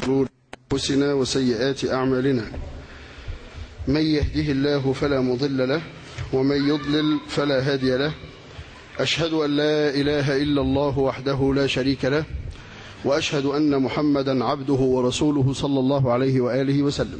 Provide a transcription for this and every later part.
شرور أنفسنا وسيئات أعمالنا من يهده الله فلا مضل له ومن يضلل فلا هادي له أشهد أن لا إله إلا الله وحده لا شريك له وأشهد أن محمدا عبده ورسوله صلى الله عليه وآله وسلم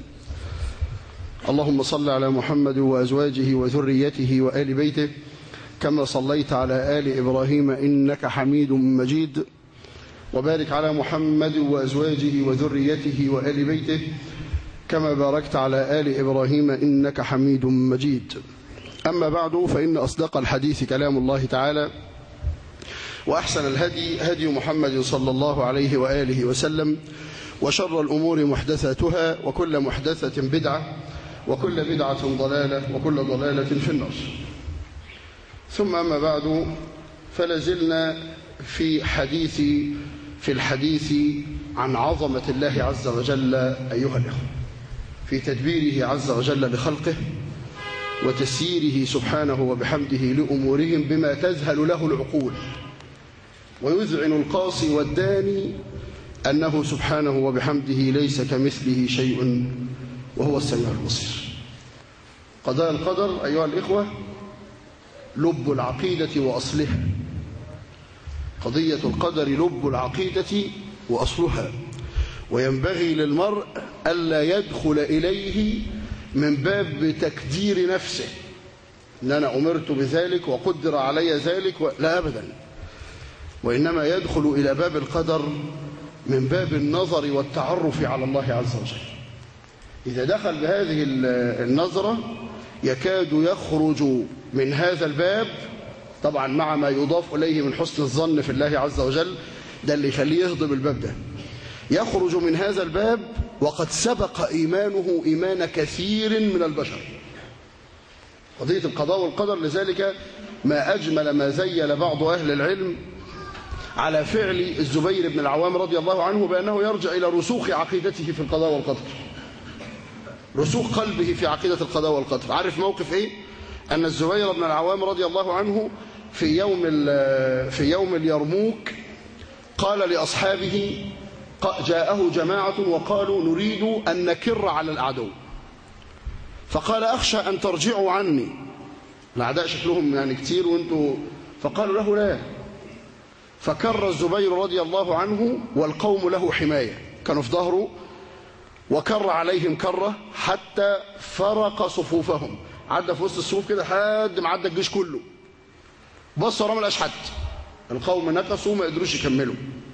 اللهم صل على محمد وأزواجه وذريته وآل بيته كما صليت على آل إبراهيم إنك حميد مجيد وبارك على محمد وأزواجه وذريته وآل بيته كما باركت على آل إبراهيم إنك حميد مجيد أما بعد فإن أصدق الحديث كلام الله تعالى وأحسن الهدي هدي محمد صلى الله عليه وآله وسلم وشر الأمور محدثاتها وكل محدثة بدعة وكل بدعة ضلالة وكل ضلالة في النار ثم أما بعد فلازلنا في حديث في الحديث عن عظمة الله عز وجل أيها الإخوة في تدبيره عز وجل لخلقه وتسييره سبحانه وبحمده لأمورهم بما تذهل له العقول ويذعن القاصي والداني أنه سبحانه وبحمده ليس كمثله شيء وهو السميع البصير قضاء القدر أيها الإخوة لب العقيدة وأصلها قضية القدر لب العقيدة وأصلها وينبغي للمرء ألا يدخل إليه من باب تكدير نفسه إن أنا أمرت بذلك وقدر علي ذلك و... لا أبدا وإنما يدخل إلى باب القدر من باب النظر والتعرف على الله عز وجل إذا دخل بهذه النظرة يكاد يخرج من هذا الباب طبعا مع ما يضاف إليه من حسن الظن في الله عز وجل ده اللي يخليه يهضم الباب ده يخرج من هذا الباب وقد سبق إيمانه إيمان كثير من البشر قضية القضاء والقدر لذلك ما أجمل ما زيل بعض أهل العلم على فعل الزبير بن العوام رضي الله عنه بأنه يرجع إلى رسوخ عقيدته في القضاء والقدر رسوخ قلبه في عقيدة القضاء والقدر عارف موقف إيه؟ أن الزبير بن العوام رضي الله عنه في يوم في يوم اليرموك قال لأصحابه جاءه جماعة وقالوا نريد أن نكر على الأعدو فقال أخشى أن ترجعوا عني الأعداء شكلهم يعني كتير وانتوا فقالوا له لا فكر الزبير رضي الله عنه والقوم له حماية كانوا في ظهره وكر عليهم كرة حتى فرق صفوفهم عدى في وسط الصفوف كده لحد ما عدى الجيش كله بص ورا ما حد القوم نكصوا ما قدروش يكملوا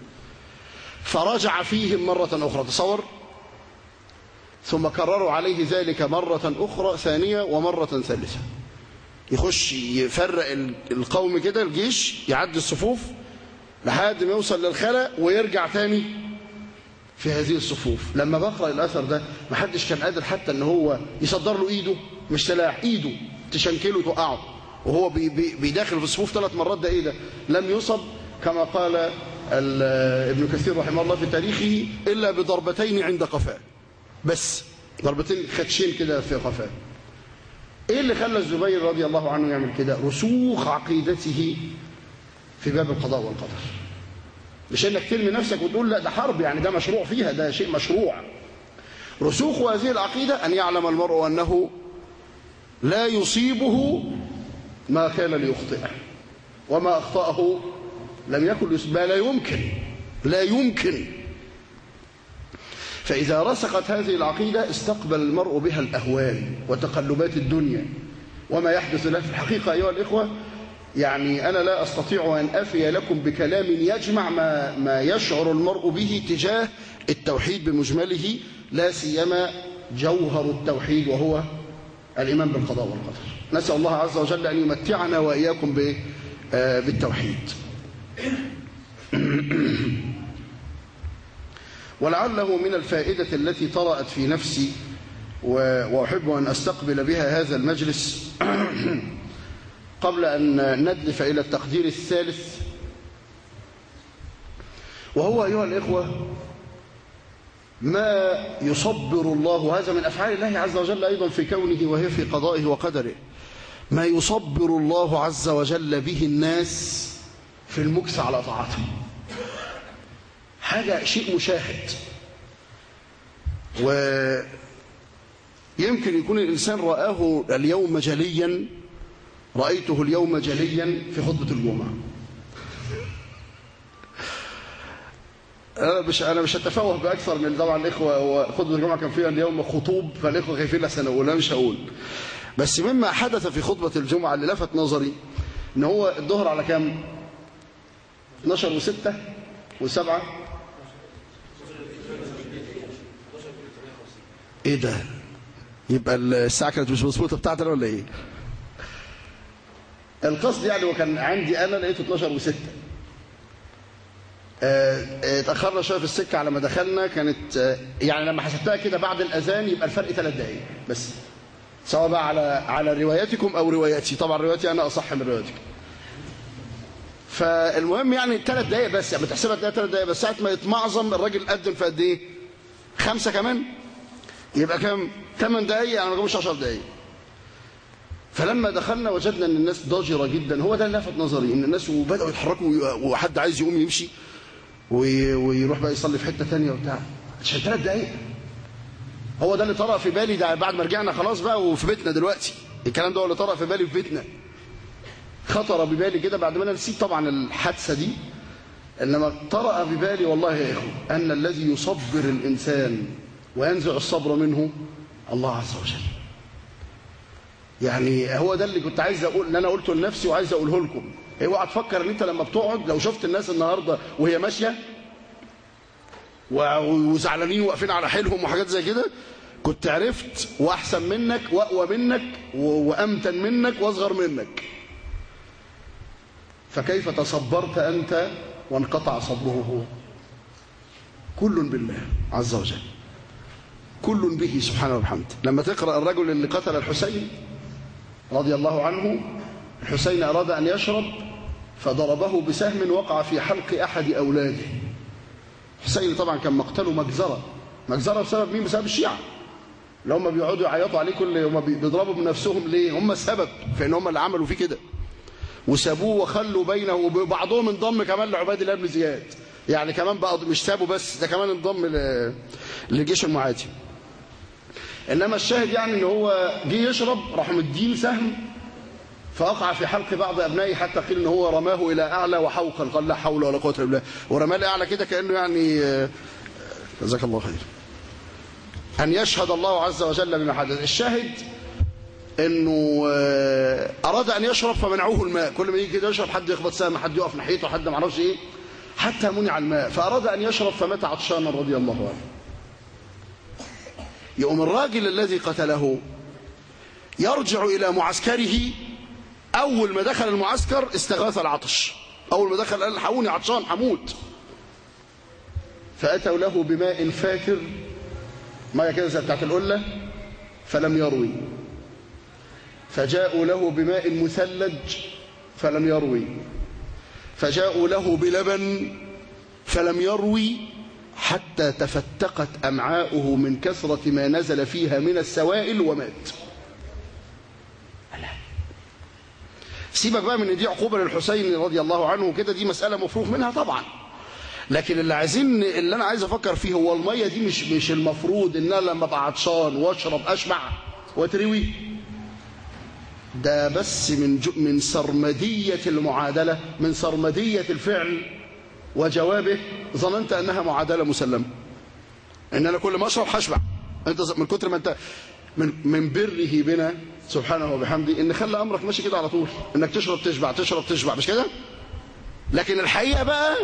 فرجع فيهم مرة أخرى تصور ثم كرروا عليه ذلك مرة أخرى ثانية ومرة ثالثة يخش يفرق القوم كده الجيش يعدي الصفوف لحد ما يوصل للخلا ويرجع تاني في هذه الصفوف لما بقرأ الأثر ده ما حدش كان قادر حتى ان هو يصدر له ايده مش سلاح ايده تشنكله توقعه وهو بي بي بيداخل في الصفوف ثلاث مرات ده ايه ده لم يصب كما قال ابن كثير رحمه الله في تاريخه إلا بضربتين عند قفاه بس ضربتين خدشين كده في قفاه ايه اللي خلى الزبير رضي الله عنه يعمل كده رسوخ عقيدته في باب القضاء والقدر مش انك ترمي نفسك وتقول لا ده حرب يعني ده مشروع فيها ده شيء مشروع رسوخ هذه العقيدة أن يعلم المرء أنه لا يصيبه ما كان ليخطئه وما أخطأه لم يكن يصيبه لا يمكن لا يمكن فإذا رسخت هذه العقيدة استقبل المرء بها الأهوال وتقلبات الدنيا وما يحدث له في الحقيقة أيها الإخوة يعني أنا لا أستطيع أن أفي لكم بكلام يجمع ما, ما يشعر المرء به تجاه التوحيد بمجمله لا سيما جوهر التوحيد وهو الإيمان بالقضاء والقدر نسأل الله عز وجل أن يمتعنا وإياكم بالتوحيد ولعله من الفائدة التي طرأت في نفسي وأحب أن أستقبل بها هذا المجلس قبل أن ندلف إلى التقدير الثالث وهو أيها الإخوة ما يصبر الله هذا من أفعال الله عز وجل أيضا في كونه وهي في قضائه وقدره ما يصبر الله عز وجل به الناس في المكث على طاعته حاجة شيء مشاهد ويمكن يكون الإنسان رآه اليوم جليا رأيته اليوم جليا في خطبة الجمعة أنا مش أنا مش هتفوه بأكثر من طبعا الإخوة وخطبة الجمعة كان فيها اليوم خطوب فالإخوة خايفين لحسن أقول أنا مش هقول بس مما حدث في خطبة الجمعة اللي لفت نظري إن هو الظهر على كام؟ 12 و6 و7 ايه ده يبقى الساعه كانت مش مظبوطه بتاعتنا ولا ايه القصد يعني وكان عندي انا لقيته 12 و6 اتاخرنا شويه في السكه على ما دخلنا كانت آه، يعني لما حسبتها كده بعد الاذان يبقى الفرق ثلاث دقائق بس سواء بقى على على رواياتكم او رواياتي طبعا رواياتي انا اصح من رواياتكم فالمهم يعني ثلاث دقائق بس يعني تحسبها تلاقيها ثلاث دقائق بس ساعه ما يتمعظم الراجل قدم في قد ايه؟ خمسه كمان يبقى كام؟ ثمان دقائق يعني ما جابوش 10 دقائق فلما دخلنا وجدنا ان الناس ضاجره جدا هو ده اللي لفت نظري ان الناس وبداوا يتحركوا وحد عايز يقوم يمشي وي- ويروح بقى يصلي في حته ثانيه وبتاع عشان ثلاث دقائق هو ده اللي طرأ في بالي ده بعد ما رجعنا خلاص بقى وفي بيتنا دلوقتي الكلام ده هو اللي طرأ في بالي في بيتنا خطر ببالي كده بعد ما انا نسيت طبعا الحادثه دي انما طرأ ببالي والله يا اخوه ان الذي يصبر الانسان وينزع الصبر منه الله عز وجل يعني هو ده اللي كنت عايز اقول اللي انا قلته لنفسي وعايز اقوله لكم اوعى تفكر ان انت لما بتقعد لو شفت الناس النهارده وهي ماشيه و- وزعلانين واقفين على حيلهم وحاجات زي كده كنت عرفت واحسن منك واقوى منك و- وامتن منك واصغر منك فكيف تصبرت انت وانقطع صبره هو كل بالله عز وجل كل به سبحانه وبحمده لما تقرا الرجل اللي قتل الحسين رضي الله عنه الحسين اراد ان يشرب فضربه بسهم وقع في حلق احد اولاده حسين طبعا كان مقتله مجزره مجزره بسبب مين بسبب الشيعه اللي هم بيقعدوا يعيطوا عليه كل هم بيضربوا بنفسهم ليه هم السبب في ان هم اللي عملوا فيه كده وسابوه وخلوا بينه وبعضهم انضم كمان لعباد الله بن زياد يعني كمان بقى مش سابه بس ده كمان انضم ل- للجيش المعادي انما الشاهد يعني ان هو جه يشرب راحوا مدين سهم فوقع في حلق بعض ابنائه حتى قيل ان هو رماه الى اعلى وحوقا قال لا حول ولا قوه الا بالله ورماه لاعلى كده كانه يعني آه، جزاك الله خير ان يشهد الله عز وجل بما حدث الشاهد انه آه، اراد ان يشرب فمنعوه الماء كل ما يجي كده يشرب حد يخبط سهم حد يقف ناحيته حد ما اعرفش ايه حتى منع الماء فاراد ان يشرب فمات عطشانا رضي الله عنه يقوم الراجل الذي قتله يرجع الى معسكره اول ما دخل المعسكر استغاث العطش اول ما دخل قال الحقوني عطشان هموت فاتوا له بماء فاتر ميه كده زي بتاعت القله فلم يروي فجاءوا له بماء مثلج فلم يروي فجاءوا له بلبن فلم يروي حتى تفتقت أمعاؤه من كثرة ما نزل فيها من السوائل ومات لا. سيبك بقى من إن دي عقوبة للحسين رضي الله عنه وكده دي مسألة مفروغ منها طبعا لكن اللي عايزين اللي انا عايز افكر فيه هو الميه دي مش مش المفروض ان انا لما ابقى عطشان واشرب اشبع واتروي ده بس من جو من سرمديه المعادله من سرمديه الفعل وجوابه ظننت انها معادله مسلمه ان انا كل ما اشرب هشبع انت من كتر ما انت من من بره بنا سبحانه وبحمده ان خلى امرك ماشي كده على طول انك تشرب تشبع تشرب تشبع مش كده لكن الحقيقه بقى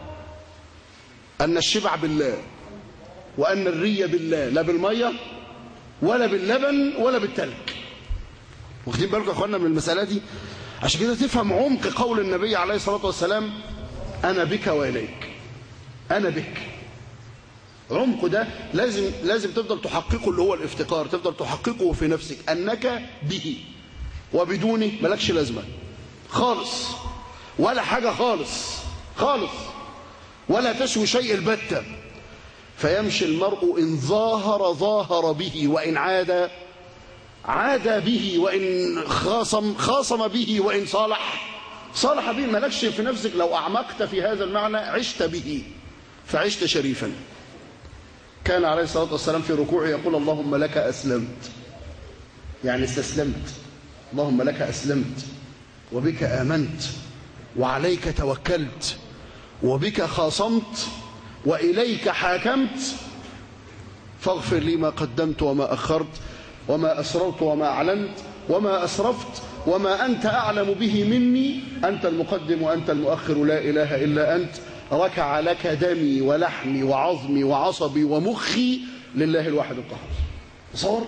أن الشبع بالله وأن الري بالله لا بالمية ولا باللبن ولا بالتلج واخدين بالكم يا أخوانا من المسألة دي عشان كده تفهم عمق قول النبي عليه الصلاة والسلام أنا بك وإليك أنا بك عمقه ده لازم لازم تفضل تحققه اللي هو الافتقار تفضل تحققه في نفسك أنك به وبدونه ملكش لازمة خالص ولا حاجة خالص خالص ولا تسوي شيء البتة فيمشي المرء إن ظاهر ظاهر به وإن عاد عاد به وإن خاصم خاصم به وإن صالح صالح به مالكش في نفسك لو أعمقت في هذا المعنى عشت به فعشت شريفا كان عليه الصلاة والسلام في ركوعه يقول اللهم لك أسلمت يعني استسلمت اللهم لك أسلمت وبك آمنت وعليك توكلت وبك خاصمت وإليك حاكمت فاغفر لي ما قدمت وما أخرت وما أسررت وما أعلنت وما أسرفت وما أنت أعلم به مني أنت المقدم وأنت المؤخر لا إله إلا أنت ركع لك دمي ولحمي وعظمي وعصبي ومخي لله الواحد القهار تصور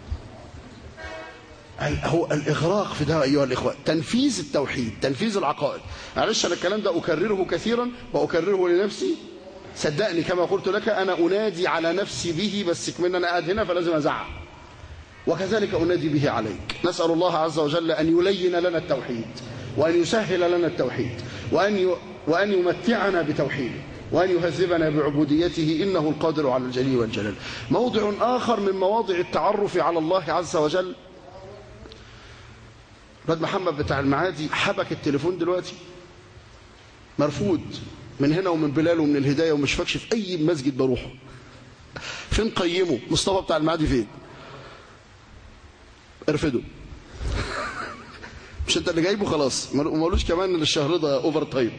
هو الإغراق في ده أيها الإخوة تنفيذ التوحيد تنفيذ العقائد معلش أنا الكلام ده أكرره كثيرا وأكرره لنفسي صدقني كما قلت لك أنا أنادي على نفسي به بس كمان أنا قاعد هنا فلازم أزعق وكذلك أنادي به عليك نسأل الله عز وجل أن يلين لنا التوحيد وأن يسهل لنا التوحيد وأن ي... وأن يمتعنا بتوحيده وأن يهذبنا بعبوديته إنه القادر على الجليل والجلال موضع آخر من مواضع التعرف على الله عز وجل الواد محمد بتاع المعادي حبك التليفون دلوقتي مرفوض من هنا ومن بلال ومن الهداية ومش فاكش في أي مسجد بروحه فين قيمه مصطفى بتاع المعادي فين ارفده مش انت اللي جايبه خلاص ما قالوش كمان ان الشهر ده اوفر تايم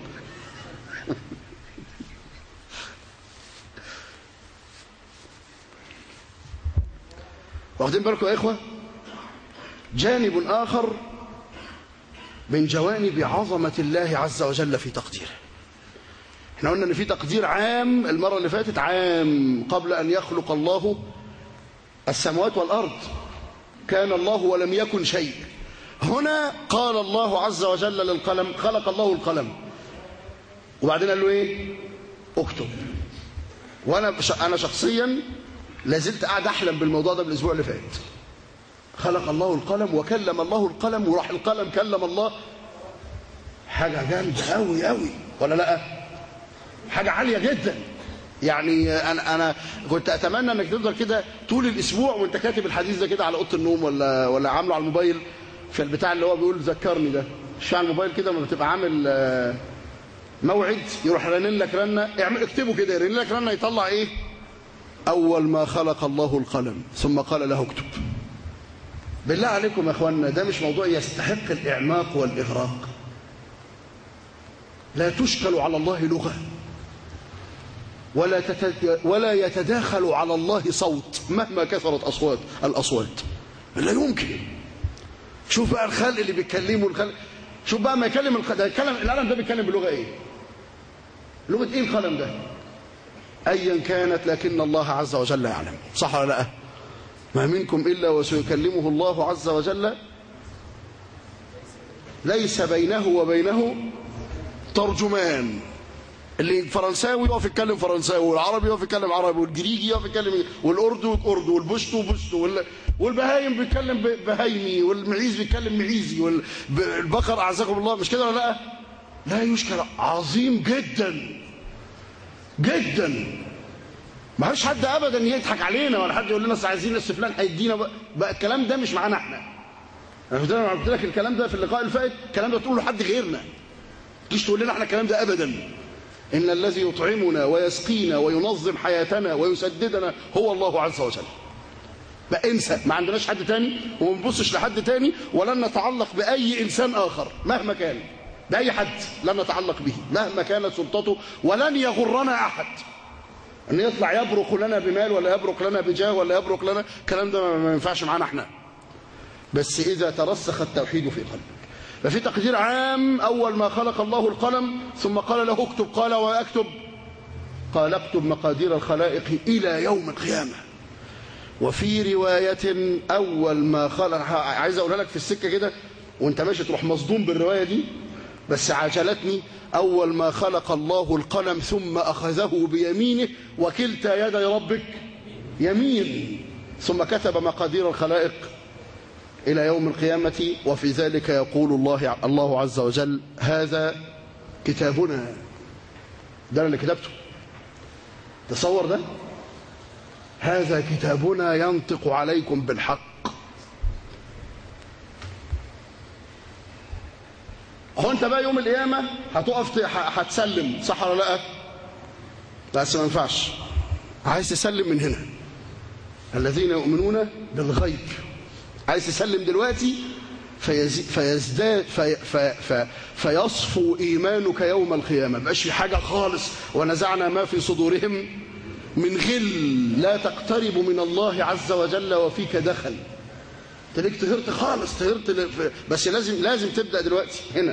واخدين بالكم يا اخوه جانب اخر من جوانب عظمه الله عز وجل في تقديره احنا قلنا ان في تقدير عام المره اللي فاتت عام قبل ان يخلق الله السماوات والارض كان الله ولم يكن شيء هنا قال الله عز وجل للقلم خلق الله القلم وبعدين قال له ايه اكتب وانا انا شخصيا لازلت قاعد احلم بالموضوع ده بالاسبوع اللي فات خلق الله القلم وكلم الله القلم وراح القلم كلم الله حاجه جامده قوي قوي ولا لا حاجه عاليه جدا يعني انا انا كنت اتمنى انك تفضل كده طول الاسبوع وانت كاتب الحديث ده كده على اوضه النوم ولا ولا عامله على الموبايل في البتاع اللي هو بيقول ذكرني ده مش على الموبايل كده لما بتبقى عامل موعد يروح رنين لك رنه اعمل اكتبه كده يرن لك رنه يطلع ايه اول ما خلق الله القلم ثم قال له اكتب بالله عليكم يا اخوانا ده مش موضوع يستحق الاعماق والاغراق لا تشكل على الله لغه ولا تتد... ولا يتداخل على الله صوت مهما كثرت اصوات الاصوات لا يمكن شوف بقى الخلق اللي بيتكلموا الخلق شوف بقى ما يكلم الخ... ده يتكلم القلم ده بيتكلم بلغه ايه لغه ايه القلم ده ايا كانت لكن الله عز وجل يعلم صح ولا لا ما منكم الا وسيكلمه الله عز وجل ليس بينه وبينه ترجمان اللي فرنساوي يقف يتكلم فرنساوي والعربي يقف يتكلم عربي والجريجي يقف يتكلم والاردو اردو والبشتو بشتو والبهايم بيتكلم بهايمي والمعيز بيتكلم معيزي والبقر اعزكم الله مش كده ولا لا لا يشكل عظيم جدا جدا ما فيش حد ابدا يضحك علينا ولا حد يقول لنا عايزين نص فلان هيدينا بقى, بقى الكلام ده مش معانا احنا انا قلت لك الكلام ده في اللقاء الفائت الكلام ده تقوله لحد غيرنا تجيش تقول لنا احنا الكلام ده ابدا إن الذي يطعمنا ويسقينا وينظم حياتنا ويسددنا هو الله عز وجل بقى انسى ما عندناش حد تاني وما نبصش لحد تاني ولن نتعلق بأي إنسان آخر مهما كان بأي حد لن نتعلق به مهما كانت سلطته ولن يغرنا أحد أن يطلع يبرق لنا بمال ولا يبرق لنا بجاه ولا يبرق لنا الكلام ده ما ينفعش معانا احنا بس إذا ترسخ التوحيد في قلبك ففي تقدير عام أول ما خلق الله القلم ثم قال له اكتب قال وأكتب قال اكتب مقادير الخلائق إلى يوم القيامة وفي رواية أول ما خلق عايز أقولها لك في السكة كده وانت ماشي تروح مصدوم بالرواية دي بس عجلتني أول ما خلق الله القلم ثم أخذه بيمينه وكلتا يدي ربك يمين ثم كتب مقادير الخلائق إلى يوم القيامة وفي ذلك يقول الله الله عز وجل هذا كتابنا ده اللي كتبته تصور ده هذا كتابنا ينطق عليكم بالحق هو انت بقى يوم القيامة هتقف هتسلم صح ولا لا بس ما ينفعش عايز تسلم من هنا الذين يؤمنون بالغيب عايز تسلم دلوقتي فيزي فيزداد في في في فيصفو ايمانك يوم القيامه مبقاش في حاجه خالص ونزعنا ما في صدورهم من غل لا تقترب من الله عز وجل وفيك دخل تليك طهرت خالص طهرت ل- بس لازم لازم تبدا دلوقتي هنا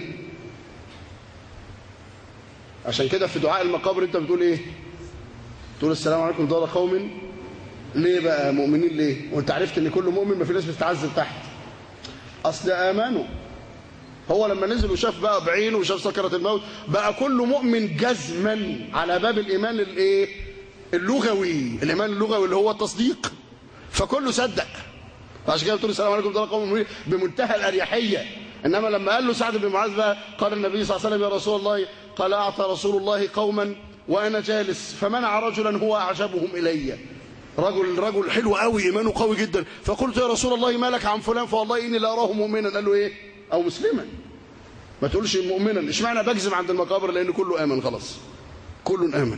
عشان كده في دعاء المقابر انت بتقول ايه تقول السلام عليكم دار قوم ليه بقى مؤمنين ليه وانت عرفت ان كل مؤمن ما في ناس بتتعذب تحت اصل امنوا هو لما نزل وشاف بقى بعينه وشاف سكرة الموت بقى كل مؤمن جزما على باب الايمان الايه اللغوي الايمان اللغوي اللي هو التصديق فكله صدق فعشان كده بتقول السلام عليكم دار قوم مؤمنين بمنتهى الاريحيه انما لما قال له سعد بن معاذ بقى قال النبي صلى الله عليه وسلم يا رسول الله قال اعطى رسول الله قوما وانا جالس فمنع رجلا هو اعجبهم الي رجل رجل حلو قوي ايمانه قوي جدا فقلت يا رسول الله ما لك عن فلان فوالله اني لا اراه مؤمنا قال له ايه او مسلما ما تقولش مؤمنا اشمعنى بجزم عند المقابر لان كله امن خلاص كل امن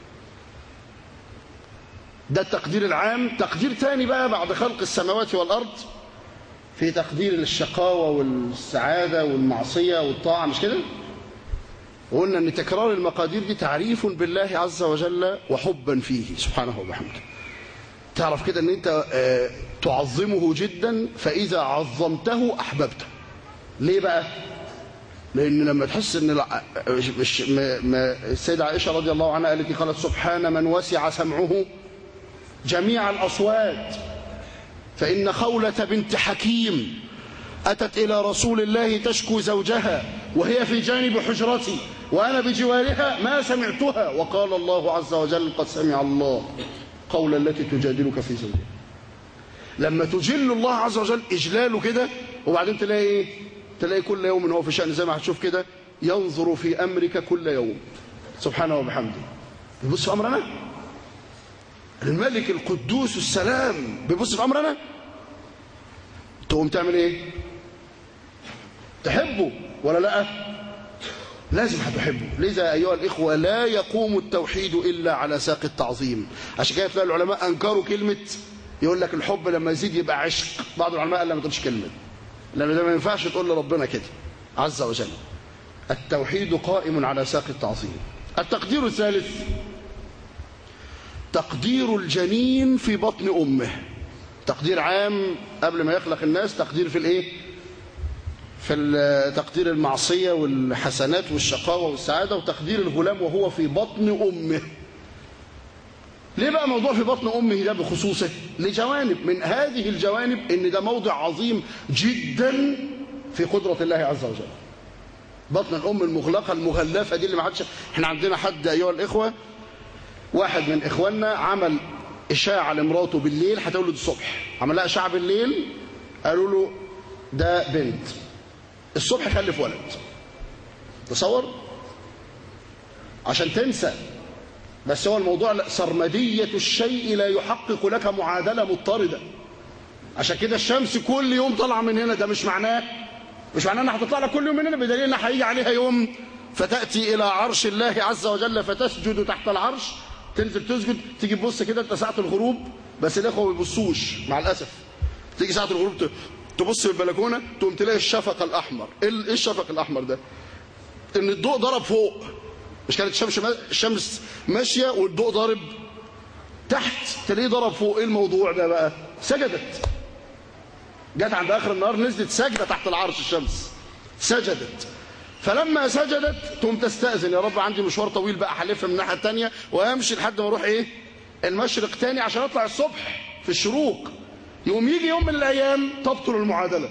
ده التقدير العام تقدير تاني بقى بعد خلق السماوات والارض في تقدير الشقاوة والسعادة والمعصية والطاعة مش كده وقلنا ان تكرار المقادير دي تعريف بالله عز وجل وحبا فيه سبحانه وبحمده تعرف كده ان انت آه، تعظمه جدا فاذا عظمته احببته ليه بقى لان لما تحس ان الع- مش مش ما ما السيده عائشه رضي الله عنها قالت لي قالت سبحان من وسع سمعه جميع الاصوات فان خوله بنت حكيم اتت الى رسول الله تشكو زوجها وهي في جانب حجرتي وانا بجوارها ما سمعتها وقال الله عز وجل قد سمع الله قول التي تجادلك في زوجها لما تجل الله عز وجل اجلاله كده وبعدين تلاقي ايه تلاقي كل يوم هو في شأن زي ما هتشوف كده ينظر في امرك كل يوم سبحانه وبحمده بيبص في امرنا الملك القدوس السلام بيبص في امرنا تقوم تعمل ايه تحبه ولا لا لازم هتحبه لذا ايها الاخوه لا يقوم التوحيد الا على ساق التعظيم عشان كده تلاقي العلماء انكروا كلمه يقول لك الحب لما يزيد يبقى عشق بعض العلماء قال لا ما تقولش كلمه لان ده ما ينفعش تقول لربنا كده عز وجل التوحيد قائم على ساق التعظيم التقدير الثالث تقدير الجنين في بطن امه تقدير عام قبل ما يخلق الناس تقدير في الايه في ال- تقدير المعصيه والحسنات والشقاوه والسعاده وتقدير الغلام وهو في بطن امه ليه بقى موضوع في بطن امه ده بخصوصه لجوانب من هذه الجوانب ان ده موضع عظيم جدا في قدره الله عز وجل بطن الام المغلقه المغلفه دي اللي ما حدش احنا عندنا حد ايها الاخوه واحد من اخواننا عمل اشاعه لمراته بالليل هتولد الصبح عمل لها اشاعه بالليل قالوا له ده بنت الصبح خلف ولد تصور عشان تنسى بس هو الموضوع لا، سرمدية الشيء لا يحقق لك معادلة مضطردة عشان كده الشمس كل يوم طالعة من هنا ده مش معناه مش معناه انها هتطلع لك كل يوم من هنا بدليل انها هيجي عليها يوم فتأتي إلى عرش الله عز وجل فتسجد تحت العرش تنزل تسجد تيجي تبص كده انت ساعة الغروب بس الإخوة ما بيبصوش مع الأسف تيجي ساعة الغروب ت- تبص في البلكونة تقوم تلاقي الشفق الأحمر ايه ال- إيه الشفق الأحمر ده ان الضوء ضرب فوق مش كانت الشمس الشمس ماشيه والضوء ضارب تحت تلاقيه ضرب فوق ايه الموضوع ده بقى سجدت جت عند اخر النهار نزلت سجده تحت العرش الشمس سجدت فلما سجدت تقوم تستأذن يا رب عندي مشوار طويل بقى هلف من الناحيه الثانيه وامشي لحد ما اروح ايه المشرق تاني عشان اطلع الصبح في الشروق يقوم يجي يوم من الايام تبطل المعادله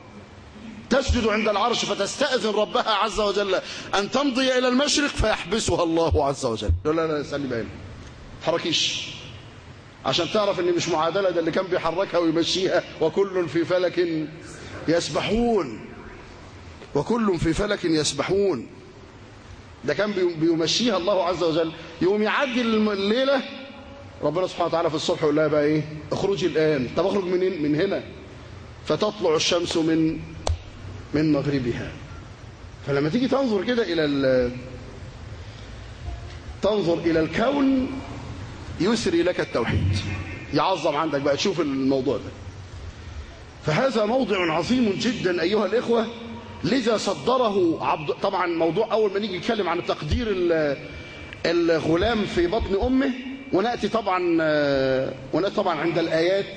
تسجد عند العرش فتستأذن ربها عز وجل أن تمضي إلى المشرق فيحبسها الله عز وجل يقول لا لا استني بقى تحركيش عشان تعرف ان مش معادلة ده اللي كان بيحركها ويمشيها وكل في فلك يسبحون وكل في فلك يسبحون ده كان بي- بيمشيها الله عز وجل يقوم يعدي الم- الليلة ربنا سبحانه وتعالى في الصبح يقول لها بقى ايه اخرجي الآن طب اخرج منين من هنا فتطلع الشمس من من مغربها فلما تيجي تنظر كده إلى ال- تنظر إلى الكون يسري لك التوحيد يعظم عندك بقى تشوف الموضوع ده فهذا موضع عظيم جدا أيها الإخوة لذا صدره عبد طبعا موضوع أول ما نيجي نتكلم عن تقدير الغلام في بطن أمه ونأتي طبعا ونأتي طبعا عند الآيات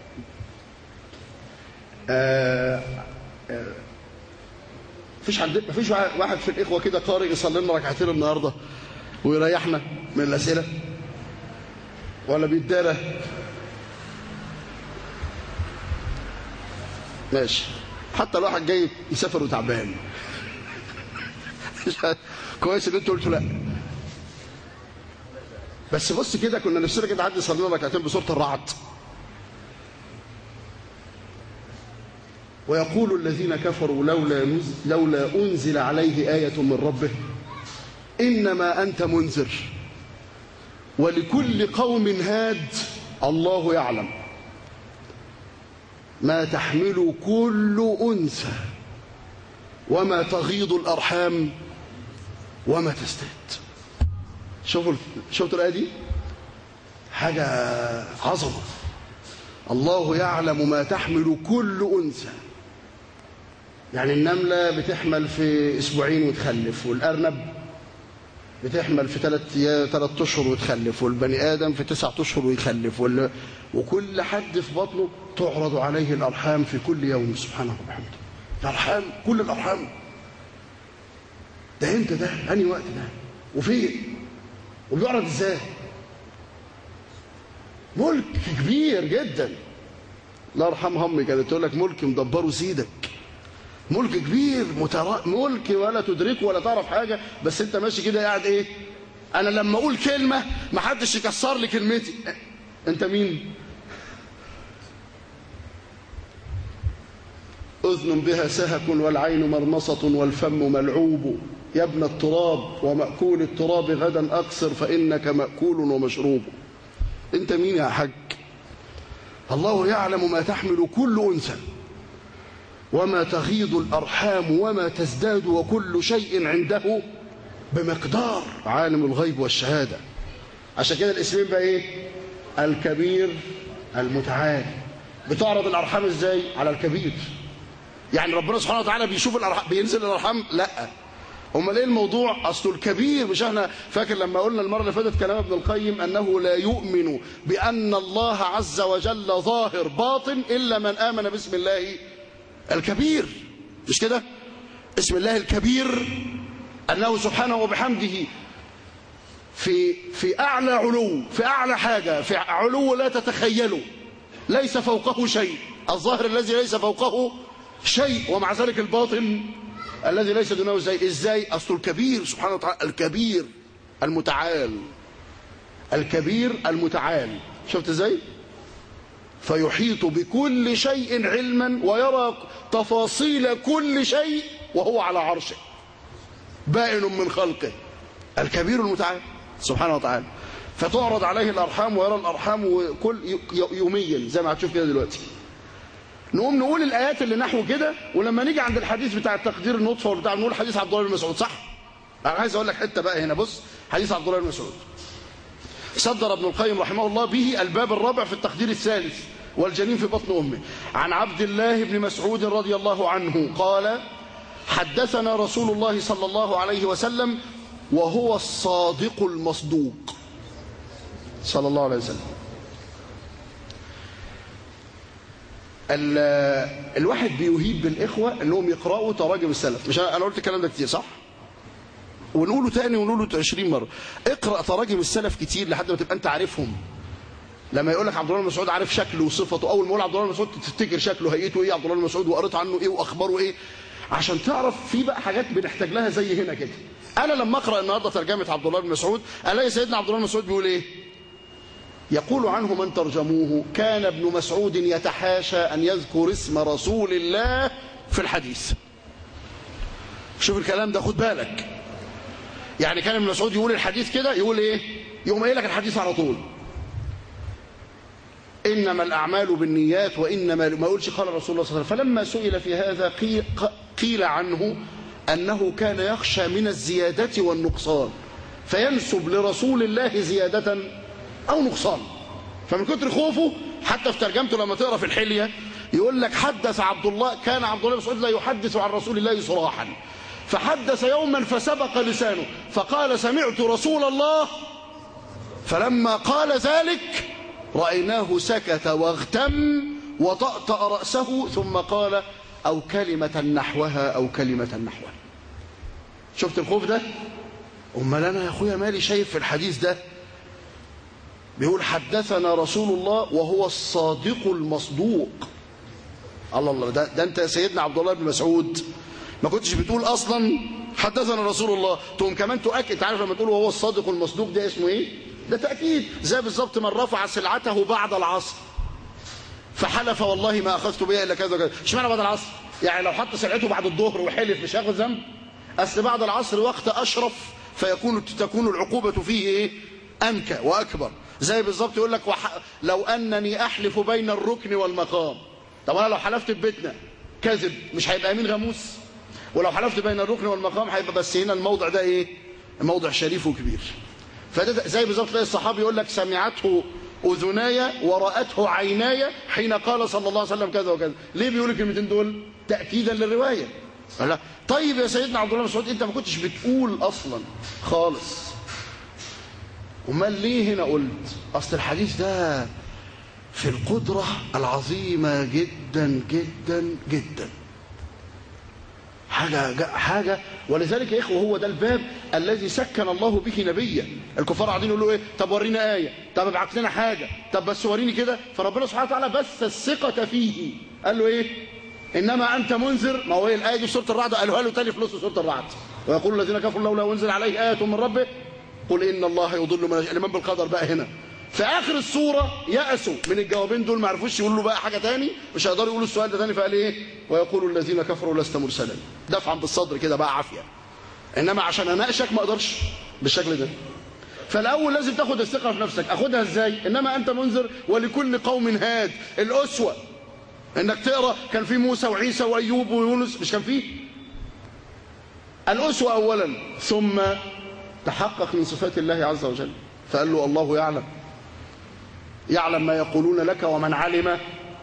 مفيش حد مفيش واحد في الإخوة كده قارئ يصلي لنا ركعتين النهارده ويريحنا من الأسئلة ولا بيتدارى ماشي حتى لو واحد جاي يسافر وتعبان كويس ان انتوا قلتوا لا بس بص كده كنا نفسنا كده حد يصلي لنا ركعتين بسوره الرعد ويقول الذين كفروا لولا لولا انزل عليه ايه من ربه انما انت منذر ولكل قوم هاد الله يعلم ما تحمل كل أنثى وما تغيض الأرحام وما تزداد شوفوا شفتوا الآية دي حاجة عظمة الله يعلم ما تحمل كل أنثى يعني النملة بتحمل في أسبوعين وتخلف والأرنب بتحمل في ثلاث ثلاث اشهر وتخلف والبني ادم في تسعة اشهر ويخلف وال... وكل حد في بطنه تعرض عليه الارحام في كل يوم سبحانه وبحمده الارحام كل الارحام ده امتى ده انهي وقت ده وفين وبيعرض ازاي ملك كبير جدا الله يرحمها امي كانت تقول لك ملك مدبره سيدك ملك كبير متر... ملك ولا تدركه ولا تعرف حاجة بس انت ماشي كده قاعد ايه انا لما اقول كلمة ما حدش يكسر لي كلمتي انت مين اذن بها سهك والعين مرمصة والفم ملعوب يا ابن التراب ومأكول التراب غدا أقصر فإنك مأكول ومشروب انت مين يا حج الله يعلم ما تحمل كل أنثى وما تغيض الأرحام وما تزداد وكل شيء عنده بمقدار عالم الغيب والشهادة عشان كده الاسمين بقى ايه الكبير المتعال بتعرض الأرحام ازاي على الكبير يعني ربنا سبحانه وتعالى بيشوف الأرحام بينزل الأرحام لا امال ايه الموضوع اصله الكبير مش احنا فاكر لما قلنا المره اللي فاتت كلام ابن القيم انه لا يؤمن بان الله عز وجل ظاهر باطن الا من امن باسم الله الكبير مش كده اسم الله الكبير أنه سبحانه وبحمده في في أعلى علو في أعلى حاجة في علو لا تتخيله ليس فوقه شيء الظاهر الذي ليس فوقه شيء ومع ذلك الباطن الذي ليس دونه زي ازاي اصل الكبير سبحانه وتعالى الكبير المتعال الكبير المتعال شفت ازاي فيحيط بكل شيء علما ويرى تفاصيل كل شيء وهو على عرشه بائن من خلقه الكبير المتعال سبحانه وتعالى فتعرض عليه الأرحام ويرى الأرحام كل يوميا زي ما هتشوف كده دلوقتي نقوم نقول الآيات اللي نحو كده ولما نيجي عند الحديث بتاع التقدير النطفة وبتاع نقول حديث عبد الله بن مسعود صح أنا عايز أقول لك حتة بقى هنا بص حديث عبد الله بن مسعود صدر ابن القيم رحمه الله به الباب الرابع في التقدير الثالث والجنين في بطن أمه عن عبد الله بن مسعود رضي الله عنه قال حدثنا رسول الله صلى الله عليه وسلم وهو الصادق المصدوق صلى الله عليه وسلم الواحد بيهيب بالإخوة أنهم يقرأوا تراجم السلف مش أنا قلت الكلام ده كتير صح؟ ونقوله تاني ونقوله 20 مرة اقرأ تراجم السلف كتير لحد ما تبقى أنت عارفهم لما يقول لك عبد الله بن مسعود عارف شكله وصفته اول ما يقول عبد الله بن مسعود تفتكر شكله هيئته ايه عبد الله بن مسعود وقريت عنه ايه واخباره ايه عشان تعرف في بقى حاجات بنحتاج لها زي هنا كده انا لما اقرا النهارده ترجمه عبد الله بن مسعود الاقي سيدنا عبد الله بن مسعود بيقول ايه يقول عنه من ترجموه كان ابن مسعود يتحاشى ان يذكر اسم رسول الله في الحديث شوف الكلام ده خد بالك يعني كان ابن مسعود يقول الحديث كده يقول ايه يقوم قايل لك الحديث على طول إنما الأعمال بالنيات وإنما ما يقولش قال رسول الله صلى الله عليه وسلم فلما سئل في هذا قيل, قيل عنه أنه كان يخشى من الزيادة والنقصان فينسب لرسول الله زيادة أو نقصان فمن كتر خوفه حتى في ترجمته لما تقرا في الحلية يقول لك حدث عبد الله كان عبد الله بن مسعود لا يحدث عن رسول الله صراحا فحدث يوما فسبق لسانه فقال سمعت رسول الله فلما قال ذلك رأيناه سكت واغتم وطأطأ رأسه ثم قال أو كلمة نحوها أو كلمة نحوها شفت الخوف ده أمال أنا يا أخويا مالي شايف في الحديث ده بيقول حدثنا رسول الله وهو الصادق المصدوق الله الله ده, ده أنت يا سيدنا عبد الله بن مسعود ما كنتش بتقول أصلا حدثنا رسول الله تقوم كمان تؤكد تعرف لما تقول وهو الصادق المصدوق ده اسمه إيه ده تأكيد زي بالظبط من رفع سلعته بعد العصر فحلف والله ما أخذت بها إلا كذا وكذا اشمعنى بعد العصر يعني لو حط سلعته بعد الظهر وحلف مش هياخد ذنب أصل بعد العصر وقت أشرف فيكون تكون العقوبة فيه إيه أنكى وأكبر زي بالظبط يقول لك وح... لو أنني أحلف بين الركن والمقام طب أنا لو حلفت ببيتنا كذب مش هيبقى يمين غموس ولو حلفت بين الركن والمقام هيبقى بس هنا الموضع ده إيه موضع شريف وكبير فده زي بالظبط تلاقي الصحابي يقول لك سمعته أذناي ورأته عيناي حين قال صلى الله عليه وسلم كذا وكذا ليه بيقول الكلمتين دول تأكيدا للرواية لا طيب يا سيدنا عبد الله مسعود انت ما كنتش بتقول اصلا خالص امال ليه هنا قلت اصل الحديث ده في القدرة العظيمة جدا جدا جدا حاجة حاجة ولذلك يا إخوة هو ده الباب الذي سكن الله به نبيا الكفار قاعدين يقولوا إيه طب ورينا آية طب ابعت لنا حاجة طب بس وريني كده فربنا سبحانه وتعالى بث الثقة فيه قال له إيه إنما أنت منذر ما هو إيه الآية دي في سورة الرعد قالوها له تاني في نص سورة الرعد ويقول الذين كفروا لولا أنزل عليه آية من ربه قل إن الله يضل من الإيمان بالقدر بقى هنا في آخر السورة يأسوا من الجوابين دول ما عرفوش يقولوا له بقى حاجة تاني مش هيقدروا يقولوا السؤال ده تاني فقال إيه ويقول الذين كفروا لست مرسلا دفعا بالصدر كده بقى عافية إنما عشان أناقشك ما أقدرش بالشكل ده فالأول لازم تاخد الثقة في نفسك أخدها إزاي إنما أنت منذر ولكل قوم هاد الأسوة إنك تقرأ كان في موسى وعيسى وأيوب ويونس مش كان فيه الأسوة أولا ثم تحقق من صفات الله عز وجل فقال له الله يعلم يعلم ما يقولون لك ومن علم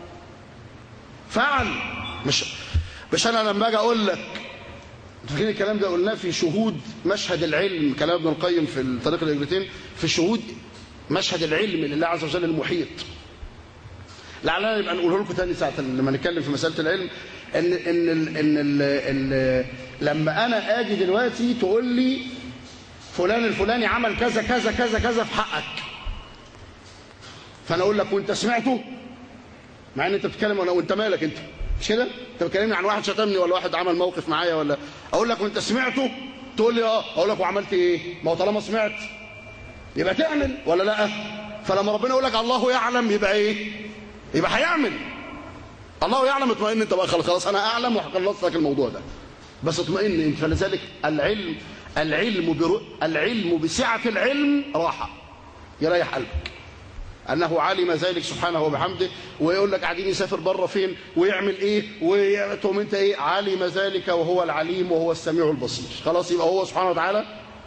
فعل مش مش انا لما اجي اقول لك فاكرين الكلام ده قلناه في شهود مشهد العلم كلام ابن القيم في الطريق الهجرتين في شهود مشهد العلم لله عز وجل المحيط لعلنا نبقى نقوله لكم تاني ساعه لما نتكلم في مساله العلم ان ان ال ان ال ال لما انا اجي دلوقتي تقول لي فلان الفلاني عمل كذا كذا كذا كذا في حقك فانا اقول لك وانت سمعته مع ان انت بتتكلم وانا وانت مالك انت مش كده انت بتكلمني عن واحد شتمني ولا واحد عمل موقف معايا ولا اقول لك وانت سمعته تقول لي اه اقول لك وعملت ايه ما هو طالما سمعت يبقى تعمل ولا لا فلما ربنا يقول لك الله يعلم يبقى ايه يبقى هيعمل الله يعلم اطمئن انت بقى خلاص خلاص انا اعلم وهخلص لك الموضوع ده بس اطمئن انت فلذلك العلم العلم برو... العلم بسعة العلم راحة يريح قلبك أنه علم ذلك سبحانه وبحمده ويقول لك قاعدين يسافر بره فين ويعمل إيه وتقوم أنت إيه علم ذلك وهو العليم وهو السميع البصير خلاص يبقى هو سبحانه وتعالى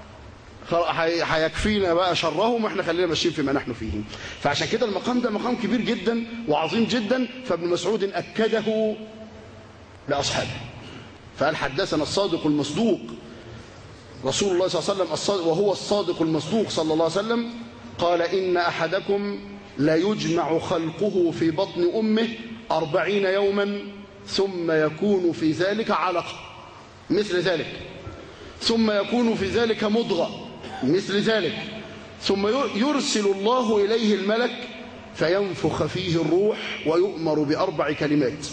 هيكفينا بقى شرهم واحنا خلينا ماشيين فيما نحن فيه فعشان كده المقام ده مقام كبير جدا وعظيم جدا فابن مسعود أكده لأصحابه فقال حدثنا الصادق المصدوق رسول الله صلى الله عليه وسلم الصادق وهو الصادق المصدوق صلى الله عليه وسلم قال إن أحدكم لا يجمع خلقه في بطن أمه أربعين يوما ثم يكون في ذلك علقة مثل ذلك ثم يكون في ذلك مضغة مثل ذلك ثم يرسل الله إليه الملك فينفخ فيه الروح ويؤمر بأربع كلمات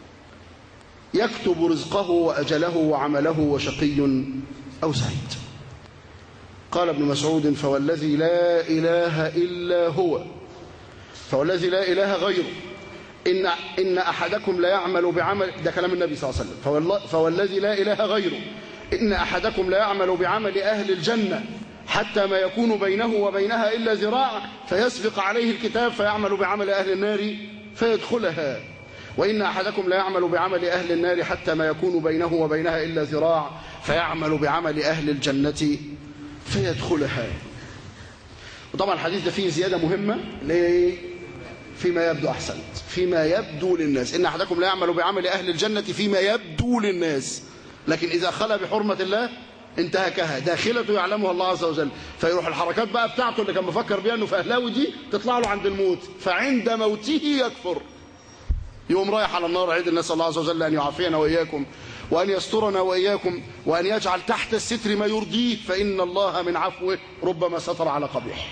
يكتب رزقه وأجله وعمله وشقي أو سعيد قال ابن مسعود فوالذي لا إله إلا هو فوالذي لا إله غيره إن, إن أحدكم لا يعمل بعمل ده كلام النبي صلى الله عليه وسلم فوالذي لا إله غيره إن أحدكم لا يعمل بعمل أهل الجنة حتى ما يكون بينه وبينها إلا ذراع فيسبق عليه الكتاب فيعمل بعمل أهل النار فيدخلها وإن أحدكم لا يعمل بعمل أهل النار حتى ما يكون بينه وبينها إلا ذراع فيعمل بعمل أهل الجنة فيدخلها وطبعا الحديث ده فيه زيادة مهمة ليه فيما يبدو أحسنت فيما يبدو للناس إن أحدكم لا يعمل بعمل أهل الجنة فيما يبدو للناس لكن إذا خلى بحرمة الله انتهكها داخلته يعلمها الله عز وجل فيروح الحركات بقى بتاعته اللي كان مفكر بيها انه فهلاوي دي تطلع له عند الموت فعند موته يكفر يوم رايح على النار عيد الناس الله عز وجل ان يعافينا واياكم وان يسترنا واياكم وان يجعل تحت الستر ما يرضيه فان الله من عفوه ربما ستر على قبيح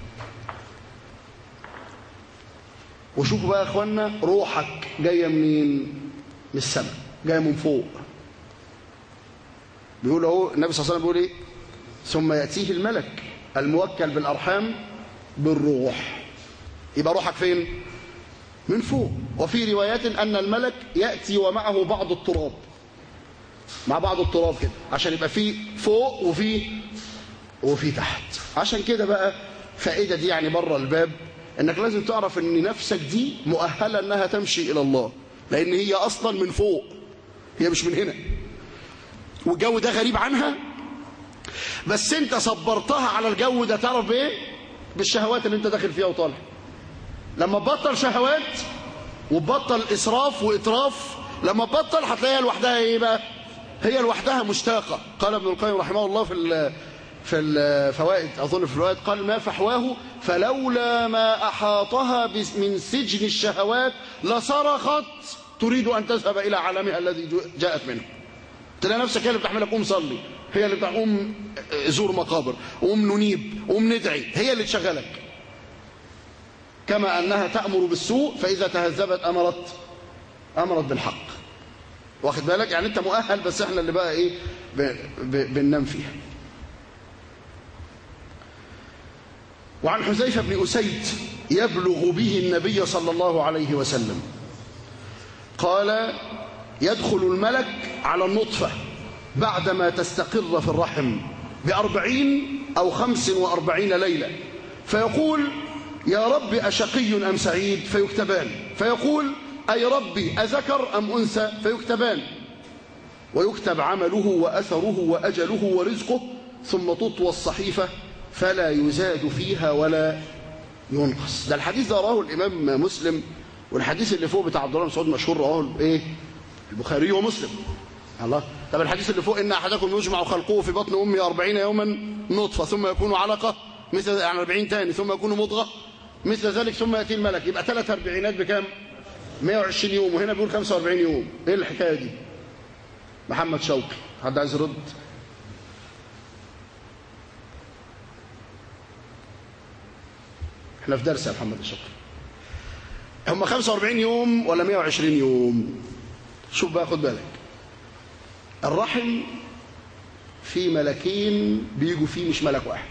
وشوفوا بقى يا اخوانا روحك جايه منين من السماء جايه من فوق بيقول اهو النبي صلى الله عليه وسلم بيقول ايه ثم ياتيه الملك الموكل بالارحام بالروح يبقى روحك فين من فوق وفي روايات ان الملك ياتي ومعه بعض التراب مع بعض التراب كده عشان يبقى في فوق وفي وفي تحت عشان كده بقى فائده دي يعني بره الباب انك لازم تعرف ان نفسك دي مؤهله انها تمشي الى الله لان هي اصلا من فوق هي مش من هنا والجو ده غريب عنها بس انت صبرتها على الجو ده تعرف بايه بالشهوات اللي انت داخل فيها وطالع لما تبطل شهوات وتبطل اسراف واتراف لما تبطل هتلاقيها لوحدها ايه بقى هي لوحدها مشتاقه قال ابن القيم رحمه الله في في الفوائد اظن في الفوائد قال ما فحواه فلولا ما احاطها من سجن الشهوات لصرخت تريد ان تذهب الى عالمها الذي جاءت منه تلاقي نفسك هي اللي بتحملك قوم صلي هي اللي بتقوم زور مقابر قوم ننيب قوم ندعي هي اللي تشغلك كما أنها تأمر بالسوء فإذا تهذبت أمرت أمرت بالحق واخد بالك يعني أنت مؤهل بس احنا اللي بقى إيه ب... ب... بننام فيها وعن حذيفة بن أسيد يبلغ به النبي صلى الله عليه وسلم قال يدخل الملك على النطفة بعدما تستقر في الرحم بأربعين أو خمس وأربعين ليلة فيقول يا رب أشقي أم سعيد فيكتبان فيقول أي ربي أذكر أم أنثى فيكتبان ويكتب عمله وأثره وأجله ورزقه ثم تطوى الصحيفة فلا يزاد فيها ولا ينقص ده الحديث ده رواه الإمام مسلم والحديث اللي فوق بتاع عبد الله بن مسعود مشهور رواه ايه البخاري ومسلم الله طب الحديث اللي فوق ان احدكم يجمع خلقه في بطن امه 40 يوما نطفه ثم يكون علقه مثل يعني 40 ثاني ثم يكون مضغه مثل ذلك ثم ياتي الملك يبقى ثلاث اربعينات بكام 120 يوم وهنا بيقول 45 يوم ايه الحكايه دي محمد شوقي حد عايز يرد احنا في درس يا محمد شوقي هم 45 يوم ولا 120 يوم شوف بقى خد بالك الرحم في ملكين بيجوا فيه مش ملك واحد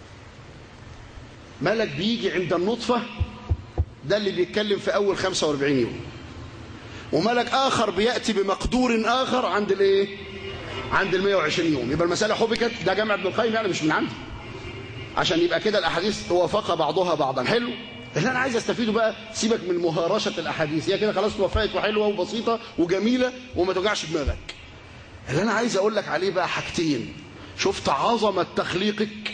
ملك بيجي عند النطفة ده اللي بيتكلم في أول 45 يوم وملك آخر بيأتي بمقدور آخر عند الايه عند ال 120 يوم يبقى المسألة حبكت ده جامع ابن القيم يعني مش من عندي عشان يبقى كده الأحاديث وافق بعضها بعضا حلو اللي انا عايز استفيده بقى سيبك من مهارشه الاحاديث هي كده خلاص توفقت وحلوه وبسيطه وجميله وما توجعش دماغك اللي انا عايز اقول لك عليه بقى حاجتين شفت عظمه تخليقك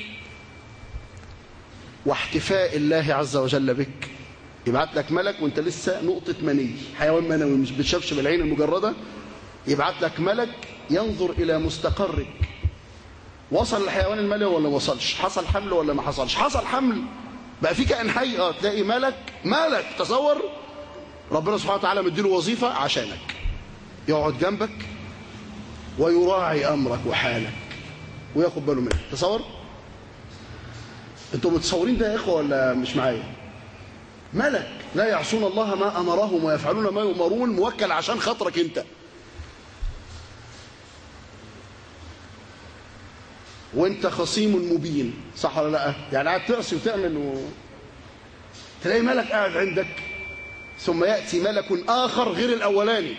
واحتفاء الله عز وجل بك يبعت لك ملك وانت لسه نقطه مني حيوان منوي مش بتشافش بالعين المجرده يبعت لك ملك ينظر الى مستقرك وصل الحيوان المنوي ولا ما وصلش حصل حمل ولا ما حصلش حصل حمل بقى في كائن حي اه تلاقي ملك ملك تصور ربنا سبحانه وتعالى مديله وظيفه عشانك يقعد جنبك ويراعي امرك وحالك وياخد باله منك تصور انتوا متصورين ده يا اخوه ولا مش معايا ملك لا يعصون الله ما امرهم ويفعلون ما يؤمرون موكل عشان خاطرك انت وانت خصيم مبين صح ولا لا يعني قاعد تعصي وتعمل و... تلاقي ملك قاعد عندك ثم ياتي ملك اخر غير الاولاني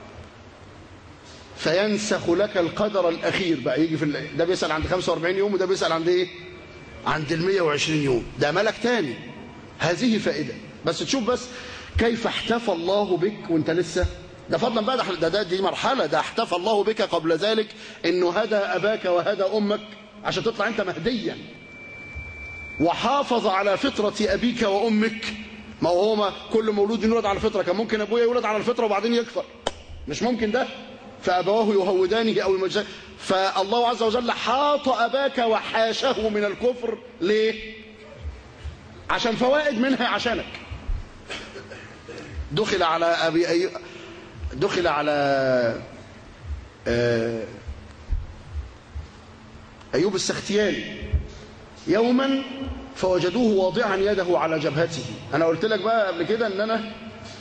فينسخ لك القدر الاخير بقى يجي في ال... ده بيسال عند 45 يوم وده بيسال عند ايه عند ال 120 يوم ده ملك تاني هذه فائده بس تشوف بس كيف احتفى الله بك وانت لسه ده فضلا بقى ده, ده دي مرحله ده احتفى الله بك قبل ذلك انه هدى اباك وهدى امك عشان تطلع انت مهديا وحافظ على فطرة أبيك وأمك ما هو ما كل مولود يولد على الفطرة كان ممكن أبويا يولد على الفطرة وبعدين يكفر مش ممكن ده فأبواه يهودانه أو يمجانه فالله عز وجل حاط أباك وحاشه من الكفر ليه؟ عشان فوائد منها عشانك دخل على أبي أي... دخل على آه... أيوب السختياني يوما فوجدوه واضعا يده على جبهته أنا قلت لك بقى قبل كده أن أنا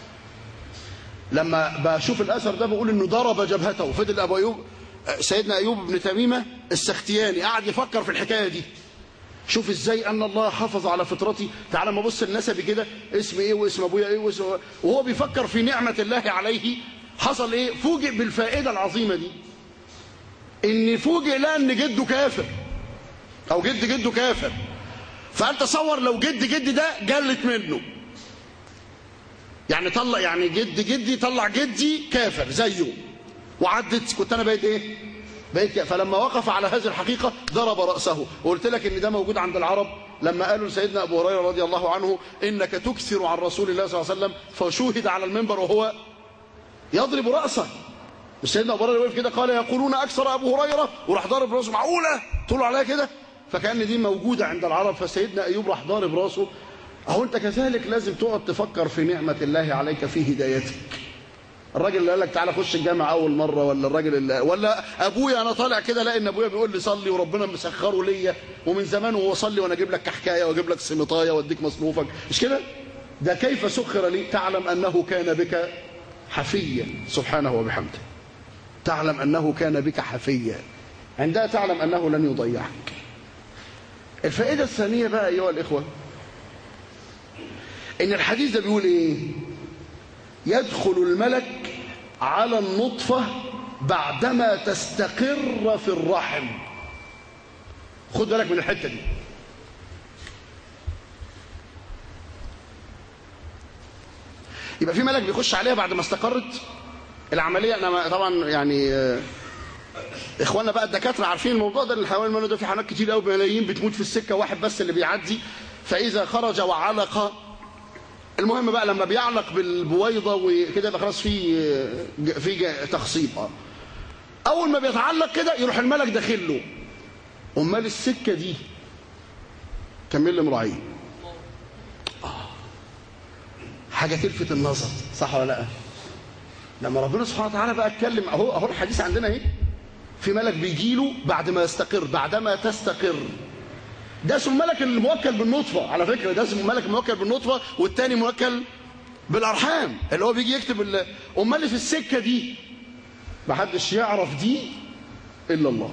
لما بشوف الأثر ده بقول أنه ضرب جبهته وفضل أبو أيوب سيدنا أيوب بن تميمة السختياني قاعد يفكر في الحكاية دي شوف ازاي ان الله حافظ على فطرتي تعال ما ابص لنسبي كده اسم ايه واسم ابويا ايه واسم وهو بيفكر في نعمة الله عليه حصل ايه فوجئ بالفائدة العظيمة دي ان فوجئ لا ان جده كافر او جد جده كافر فانت تصور لو جد جدي ده جلت منه يعني طلع يعني جد جدي طلع جدي كافر زيه وعدت كنت انا بقيت ايه بقيت كافر فلما وقف على هذه الحقيقة ضرب رأسه وقلت لك ان ده موجود عند العرب لما قالوا لسيدنا ابو هريره رضي الله عنه انك تكثر عن رسول الله صلى الله عليه وسلم فشوهد على المنبر وهو يضرب رأسه مش سيدنا ابو هريره وقف كده قال يقولون اكثر ابو هريره وراح ضارب راسه معقوله طلعوا عليها كده فكان دي موجوده عند العرب فسيدنا ايوب راح ضارب راسه اهو انت كذلك لازم تقعد تفكر في نعمه الله عليك في هدايتك الراجل اللي قال لك تعالى خش الجامع اول مره ولا الراجل اللي ولا ابويا انا طالع كده الاقي ان ابويا بيقول لي صلي وربنا مسخره ليا ومن زمان وهو صلي وانا اجيب لك كحكايه واجيب لك سمطايه واديك مصروفك مش كده ده كيف سخر لي تعلم انه كان بك حفيا سبحانه وبحمده تعلم انه كان بك حفيا عندها تعلم انه لن يضيعك الفائده الثانيه بقى ايها الاخوه ان الحديث ده بيقول ايه يدخل الملك على النطفة بعدما تستقر في الرحم خد بالك من الحتة دي يبقى في ملك بيخش عليها بعد ما استقرت العملية أنا طبعا يعني إخواننا بقى الدكاترة عارفين الموضوع ده الحيوان المنوي ده في حيوانات كتير قوي ملايين بتموت في السكة واحد بس اللي بيعدي فإذا خرج وعلق المهم بقى لما بيعلق بالبويضة وكده يبقى خلاص في في تخصيب اه اول ما بيتعلق كده يروح الملك داخل له امال السكه دي كمل لي مراعيه آه. حاجه تلفت النظر صح ولا لا لما ربنا سبحانه وتعالى بقى اتكلم اهو اهو الحديث عندنا اهي في ملك بيجي له بعد ما يستقر بعدما تستقر ده اسمه الملك الموكل بالنطفة على فكرة ده اسمه الملك الموكل بالنطفة والتاني موكل بالأرحام اللي هو بيجي يكتب ال... أمال اللي في السكة دي محدش يعرف دي إلا الله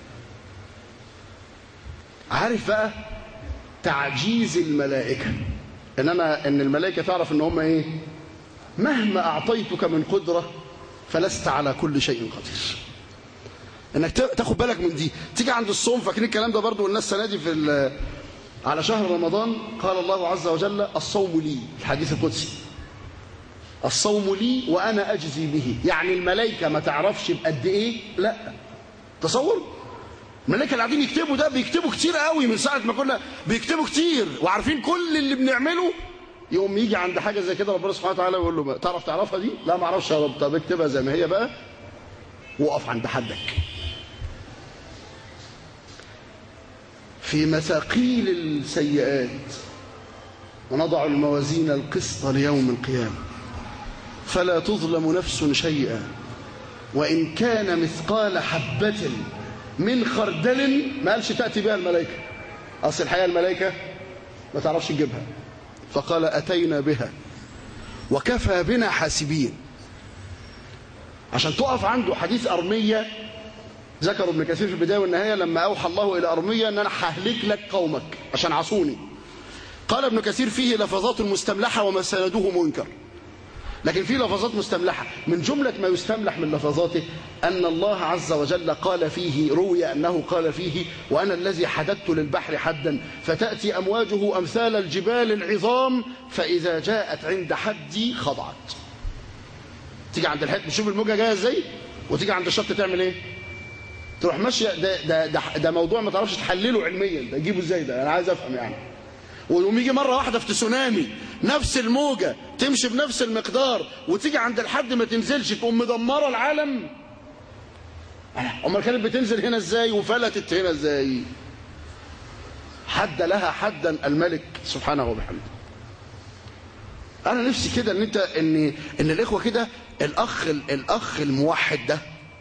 عارف بقى تعجيز الملائكة إنما إن الملائكة تعرف إن هم إيه مهما أعطيتك من قدرة فلست على كل شيء قدير انك تاخد بالك من دي تيجي عند الصوم فاكرين الكلام ده برضو قلنا السنه دي في على شهر رمضان قال الله عز وجل الصوم لي الحديث القدسي الصوم لي وانا اجزي به يعني الملائكه ما تعرفش بقد ايه لا تصور الملائكه اللي قاعدين يكتبوا ده بيكتبوا كتير قوي من ساعه ما كنا بيكتبوا كتير وعارفين كل اللي بنعمله يوم يجي عند حاجه زي كده ربنا سبحانه وتعالى يقول له تعرف تعرفها دي لا ما اعرفش يا رب طب اكتبها زي ما هي بقى وقف عند حدك في مثاقيل السيئات ونضع الموازين القسط ليوم القيامة فلا تظلم نفس شيئا وإن كان مثقال حبة من خردل ما قالش تأتي بها الملائكة أصل الحقيقة الملائكة ما تعرفش تجيبها فقال أتينا بها وكفى بنا حاسبين عشان تقف عنده حديث أرمية ذكر ابن كثير في البداية والنهاية لما أوحى الله إلى أرمية أن أنا ههلك لك قومك عشان عصوني قال ابن كثير فيه لفظات مستملحة وما سنده منكر لكن في لفظات مستملحة من جملة ما يستملح من لفظاته أن الله عز وجل قال فيه روي أنه قال فيه وأنا الذي حددت للبحر حدا فتأتي أمواجه أمثال الجبال العظام فإذا جاءت عند حدي خضعت تيجي عند الحد تشوف الموجة جاية ازاي وتيجي عند الشط تعمل ايه تروح ماشيه ده ده ده, ده موضوع ما تعرفش تحلله علميا ده تجيبه ازاي ده انا عايز افهم يعني ويقوم يجي مره واحده في تسونامي نفس الموجه تمشي بنفس المقدار وتيجي عند الحد ما تنزلش تقوم مدمره العالم امال كانت بتنزل هنا ازاي وفلتت هنا ازاي حد لها حدا الملك سبحانه وبحمده انا نفسي كده ان انت ان ان الاخوه كده الاخ الاخ الموحد ده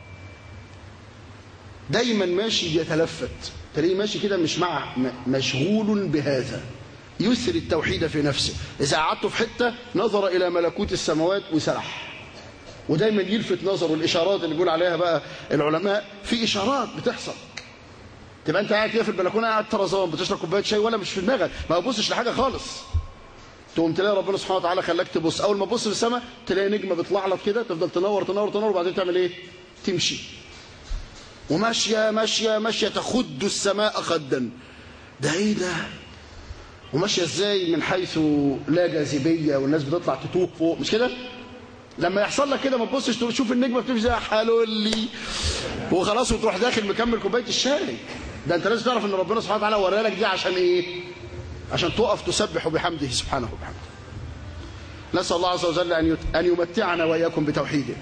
دايما ماشي بيتلفت تلاقيه ماشي كده مش مع مشغول بهذا يسر التوحيد في نفسه اذا قعدته في حته نظر الى ملكوت السماوات وسرح ودايما يلفت نظره الاشارات اللي بيقول عليها بقى العلماء في اشارات بتحصل تبقى انت قاعد كده في البلكونه قاعد طرزان بتشرب كوبايه شاي ولا مش في دماغك ما بتبصش لحاجه خالص تقوم تلاقي ربنا سبحانه وتعالى خلاك تبص اول ما تبص في السماء تلاقي نجمه بيطلع لك كده تفضل تنور تنور تنور وبعدين تعمل ايه تمشي وماشيه ماشيه ماشيه تخد السماء خدا ده ايه ده وماشيه ازاي من حيث لا جاذبيه والناس بتطلع تتوه فوق مش كده لما يحصل لك كده ما تبصش تشوف النجمه بتمشي زي حلولي وخلاص وتروح داخل مكمل كوبايه الشاي ده انت لازم تعرف ان ربنا سبحانه وتعالى ورى لك دي عشان ايه عشان تقف تسبح بحمده سبحانه وبحمده نسال الله عز وجل ان ان يمتعنا واياكم بتوحيده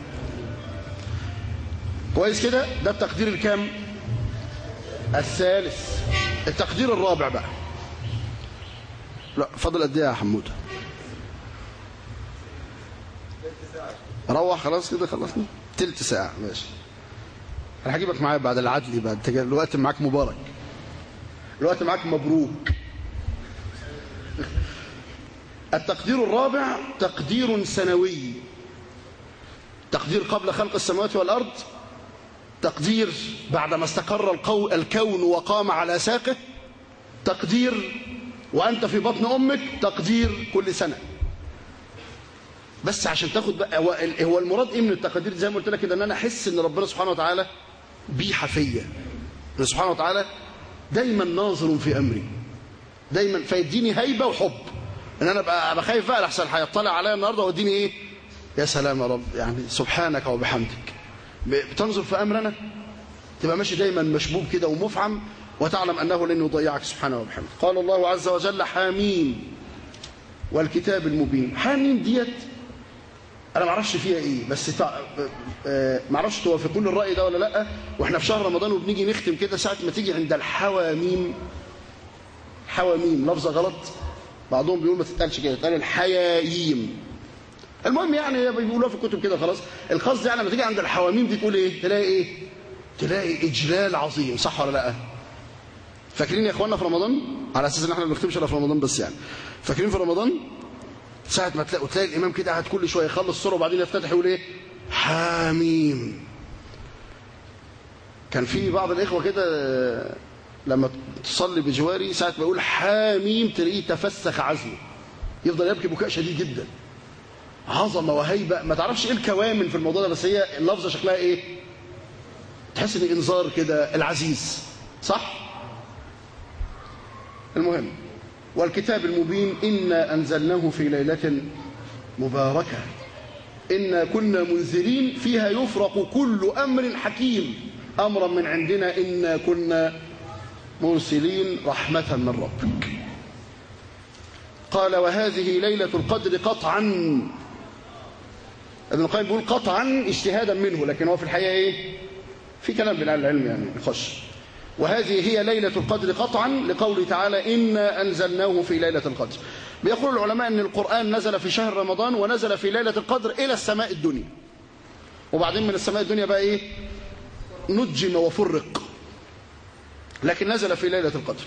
كويس كده ده التقدير الكام الثالث التقدير الرابع بقى لا فاضل قد ايه يا حموده روح خلاص كده خلصنا تلت ساعة ماشي انا هجيبك معايا بعد العدل بعد انت الوقت معاك مبارك الوقت معاك مبروك التقدير الرابع تقدير سنوي تقدير قبل خلق السماوات والأرض تقدير بعدما استقر القو... الكون وقام على ساقه تقدير وأنت في بطن أمك تقدير كل سنة بس عشان تاخد بقى هو, هو المراد ايه من التقدير زي ما قلت لك كده ان انا احس ان ربنا سبحانه وتعالى بيحة فيا ان سبحانه وتعالى دايما ناظر في امري دايما فيديني هيبه وحب ان انا ابقى ابقى خايف بقى لحسن هيطلع عليا النهارده ويديني ايه يا سلام يا رب يعني سبحانك وبحمدك بتنظر في امرنا تبقى ماشي دايما مشبوب كده ومفعم وتعلم انه لن يضيعك سبحانه وبحمده قال الله عز وجل حامين والكتاب المبين حامين ديت انا ما اعرفش فيها ايه بس تع... ما اعرفش توافقون الراي ده ولا لا واحنا في شهر رمضان وبنيجي نختم كده ساعه ما تيجي عند الحواميم حواميم لفظه غلط بعضهم بيقول ما تتقالش كده تتقال الحيايم المهم يعني بيقولوها في الكتب كده خلاص القصد يعني لما تيجي عند الحواميم دي تقول ايه تلاقي ايه تلاقي اجلال عظيم صح ولا لا فاكرين يا اخوانا في رمضان على اساس ان احنا ما بنختمش الا في رمضان بس يعني فاكرين في رمضان ساعة ما تلاقي وتلاقي الإمام كده قاعد كل شوية يخلص سورة وبعدين يفتتح يقول إيه؟ حاميم. كان في بعض الإخوة كده لما تصلي بجواري ساعة ما يقول حاميم تلاقيه تفسخ عزمه. يفضل يبكي بكاء شديد جدا. عظمة وهيبة ما تعرفش إيه الكوامن في الموضوع ده بس هي اللفظة شكلها إيه؟ تحس إن إنذار كده العزيز. صح؟ المهم والكتاب المبين إنا أنزلناه في ليلة مباركة إنا كنا منذرين فيها يفرق كل أمر حكيم أمرا من عندنا إنا كنا مرسلين رحمة من ربك قال وهذه ليلة القدر قطعا ابن القيم بيقول قطعا اجتهادا منه لكن هو في الحقيقة إيه في كلام من أهل العلم يعني يخش وهذه هي ليلة القدر قطعا لقوله تعالى إنا أنزلناه في ليلة القدر بيقول العلماء أن القرآن نزل في شهر رمضان ونزل في ليلة القدر إلى السماء الدنيا وبعدين من السماء الدنيا بقى إيه نجم وفرق لكن نزل في ليلة القدر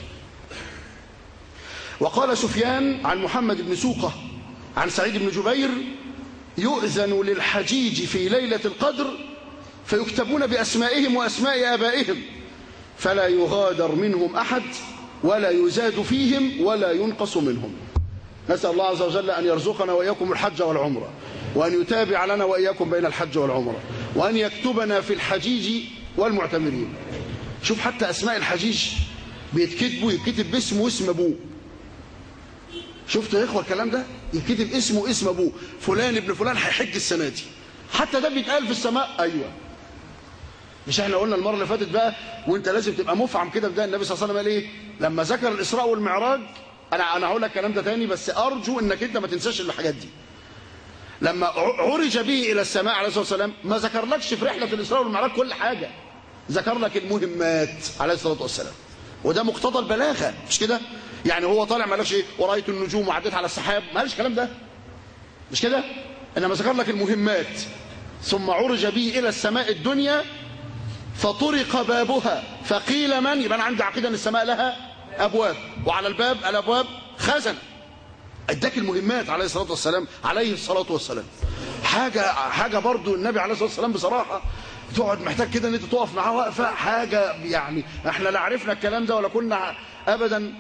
وقال سفيان عن محمد بن سوقة عن سعيد بن جبير يؤذن للحجيج في ليلة القدر فيكتبون بأسمائهم وأسماء آبائهم فلا يغادر منهم أحد ولا يزاد فيهم ولا ينقص منهم نسأل الله عز وجل أن يرزقنا وإياكم الحج والعمرة وأن يتابع لنا وإياكم بين الحج والعمرة وأن يكتبنا في الحجيج والمعتمرين شوف حتى أسماء الحجيج بيتكتبوا يتكتب باسمه واسم أبوه شفتوا يا إخوة الكلام ده يتكتب اسمه اسم أبوه فلان ابن فلان هيحج السنة دي حتى ده بيتقال في السماء أيوه مش احنا قلنا المره اللي فاتت بقى وانت لازم تبقى مفعم كده بده النبي صلى الله عليه وسلم قال ايه لما ذكر الاسراء والمعراج انا انا هقول لك الكلام ده تاني بس ارجو انك انت ما تنساش الحاجات دي لما عرج به الى السماء عليه الصلاه والسلام ما ذكرلكش في رحله الاسراء والمعراج كل حاجه ذكر لك المهمات عليه الصلاه والسلام وده مقتضى البلاغه مش كده يعني هو طالع ما قالكش ايه ورايت النجوم وعديت على السحاب ما قالش الكلام ده مش كده انما ذكر لك المهمات ثم عرج به الى السماء الدنيا فطرق بابها فقيل من يبقى انا عندي عقيده ان السماء لها ابواب وعلى الباب الابواب خزن اداك المهمات عليه الصلاه والسلام عليه الصلاه والسلام حاجه حاجه برضو النبي عليه الصلاه والسلام بصراحه تقعد محتاج كده ان انت تقف معاه وقفه حاجه يعني احنا لا عرفنا الكلام ده ولا كنا ابدا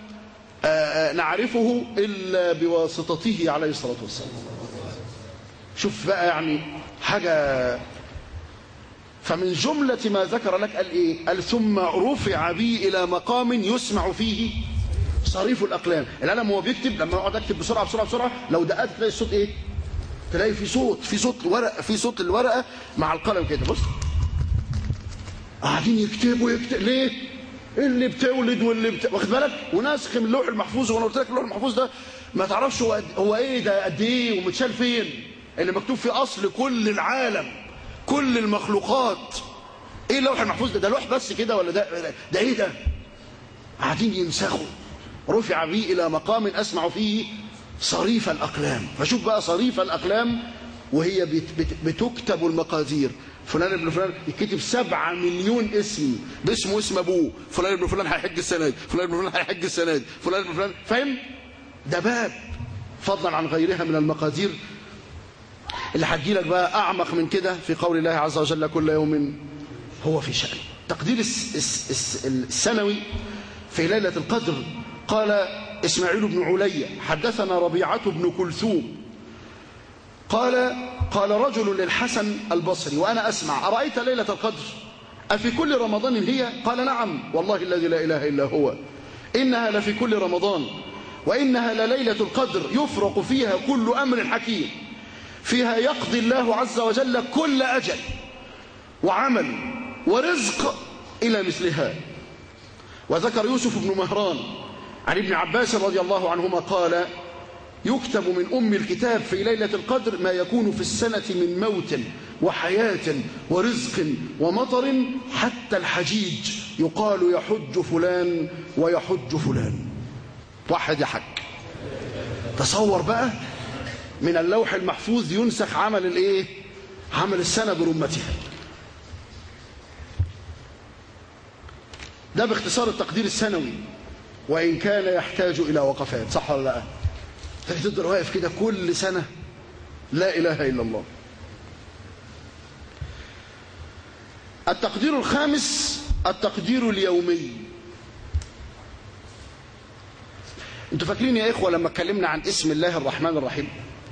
نعرفه الا بواسطته عليه الصلاه والسلام شوف بقى يعني حاجه فمن جملة ما ذكر لك قال إيه قال ثم رفع بي إلى مقام يسمع فيه صريف الأقلام القلم هو بيكتب لما يقعد أكتب بسرعة بسرعة بسرعة لو دققت تلاقي الصوت إيه تلاقي في صوت في صوت ورق في صوت الورقة مع القلم كده بص قاعدين يكتبوا يكتب ليه اللي بتولد واللي بت... واخد بالك ونسخ من اللوح المحفوظ وانا قلت لك اللوح المحفوظ ده ما تعرفش هو, هو ايه ده قد ايه ومتشال فين اللي مكتوب في اصل كل العالم كل المخلوقات ايه اللوح المحفوظ ده ده لوح بس كده ولا ده ده ايه ده قاعدين ينسخوا رفع بي الى مقام اسمع فيه صريف الاقلام فشوف بقى صريف الاقلام وهي بت بت بتكتب المقادير فلان ابن فلان يكتب سبعة مليون اسم باسمه اسم ابوه فلان ابن فلان هيحج السنه دي فلان ابن فلان هيحج السنه دي فلان ابن فلان فاهم ده باب فضلا عن غيرها من المقادير اللي هتجي لك بقى اعمق من كده في قول الله عز وجل كل يوم هو في شأن تقدير السنوي في ليلة القدر قال إسماعيل بن علي حدثنا ربيعة بن كلثوم قال قال رجل للحسن البصري وأنا أسمع أرأيت ليلة القدر أفي كل رمضان هي قال نعم والله الذي لا إله إلا هو إنها لفي كل رمضان وإنها لليلة القدر يفرق فيها كل أمر حكيم فيها يقضي الله عز وجل كل أجل وعمل ورزق إلى مثلها وذكر يوسف بن مهران عن ابن عباس رضي الله عنهما قال يكتب من أم الكتاب في ليلة القدر ما يكون في السنة من موت وحياة ورزق ومطر حتى الحجيج يقال يحج فلان ويحج فلان واحد يحج تصور بقى من اللوح المحفوظ ينسخ عمل الايه عمل السنة برمتها ده باختصار التقدير السنوي وإن كان يحتاج إلى وقفات صح ولا لا تقدر واقف كده كل سنة لا إله إلا الله التقدير الخامس التقدير اليومي انتوا فاكرين يا إخوة لما اتكلمنا عن اسم الله الرحمن الرحيم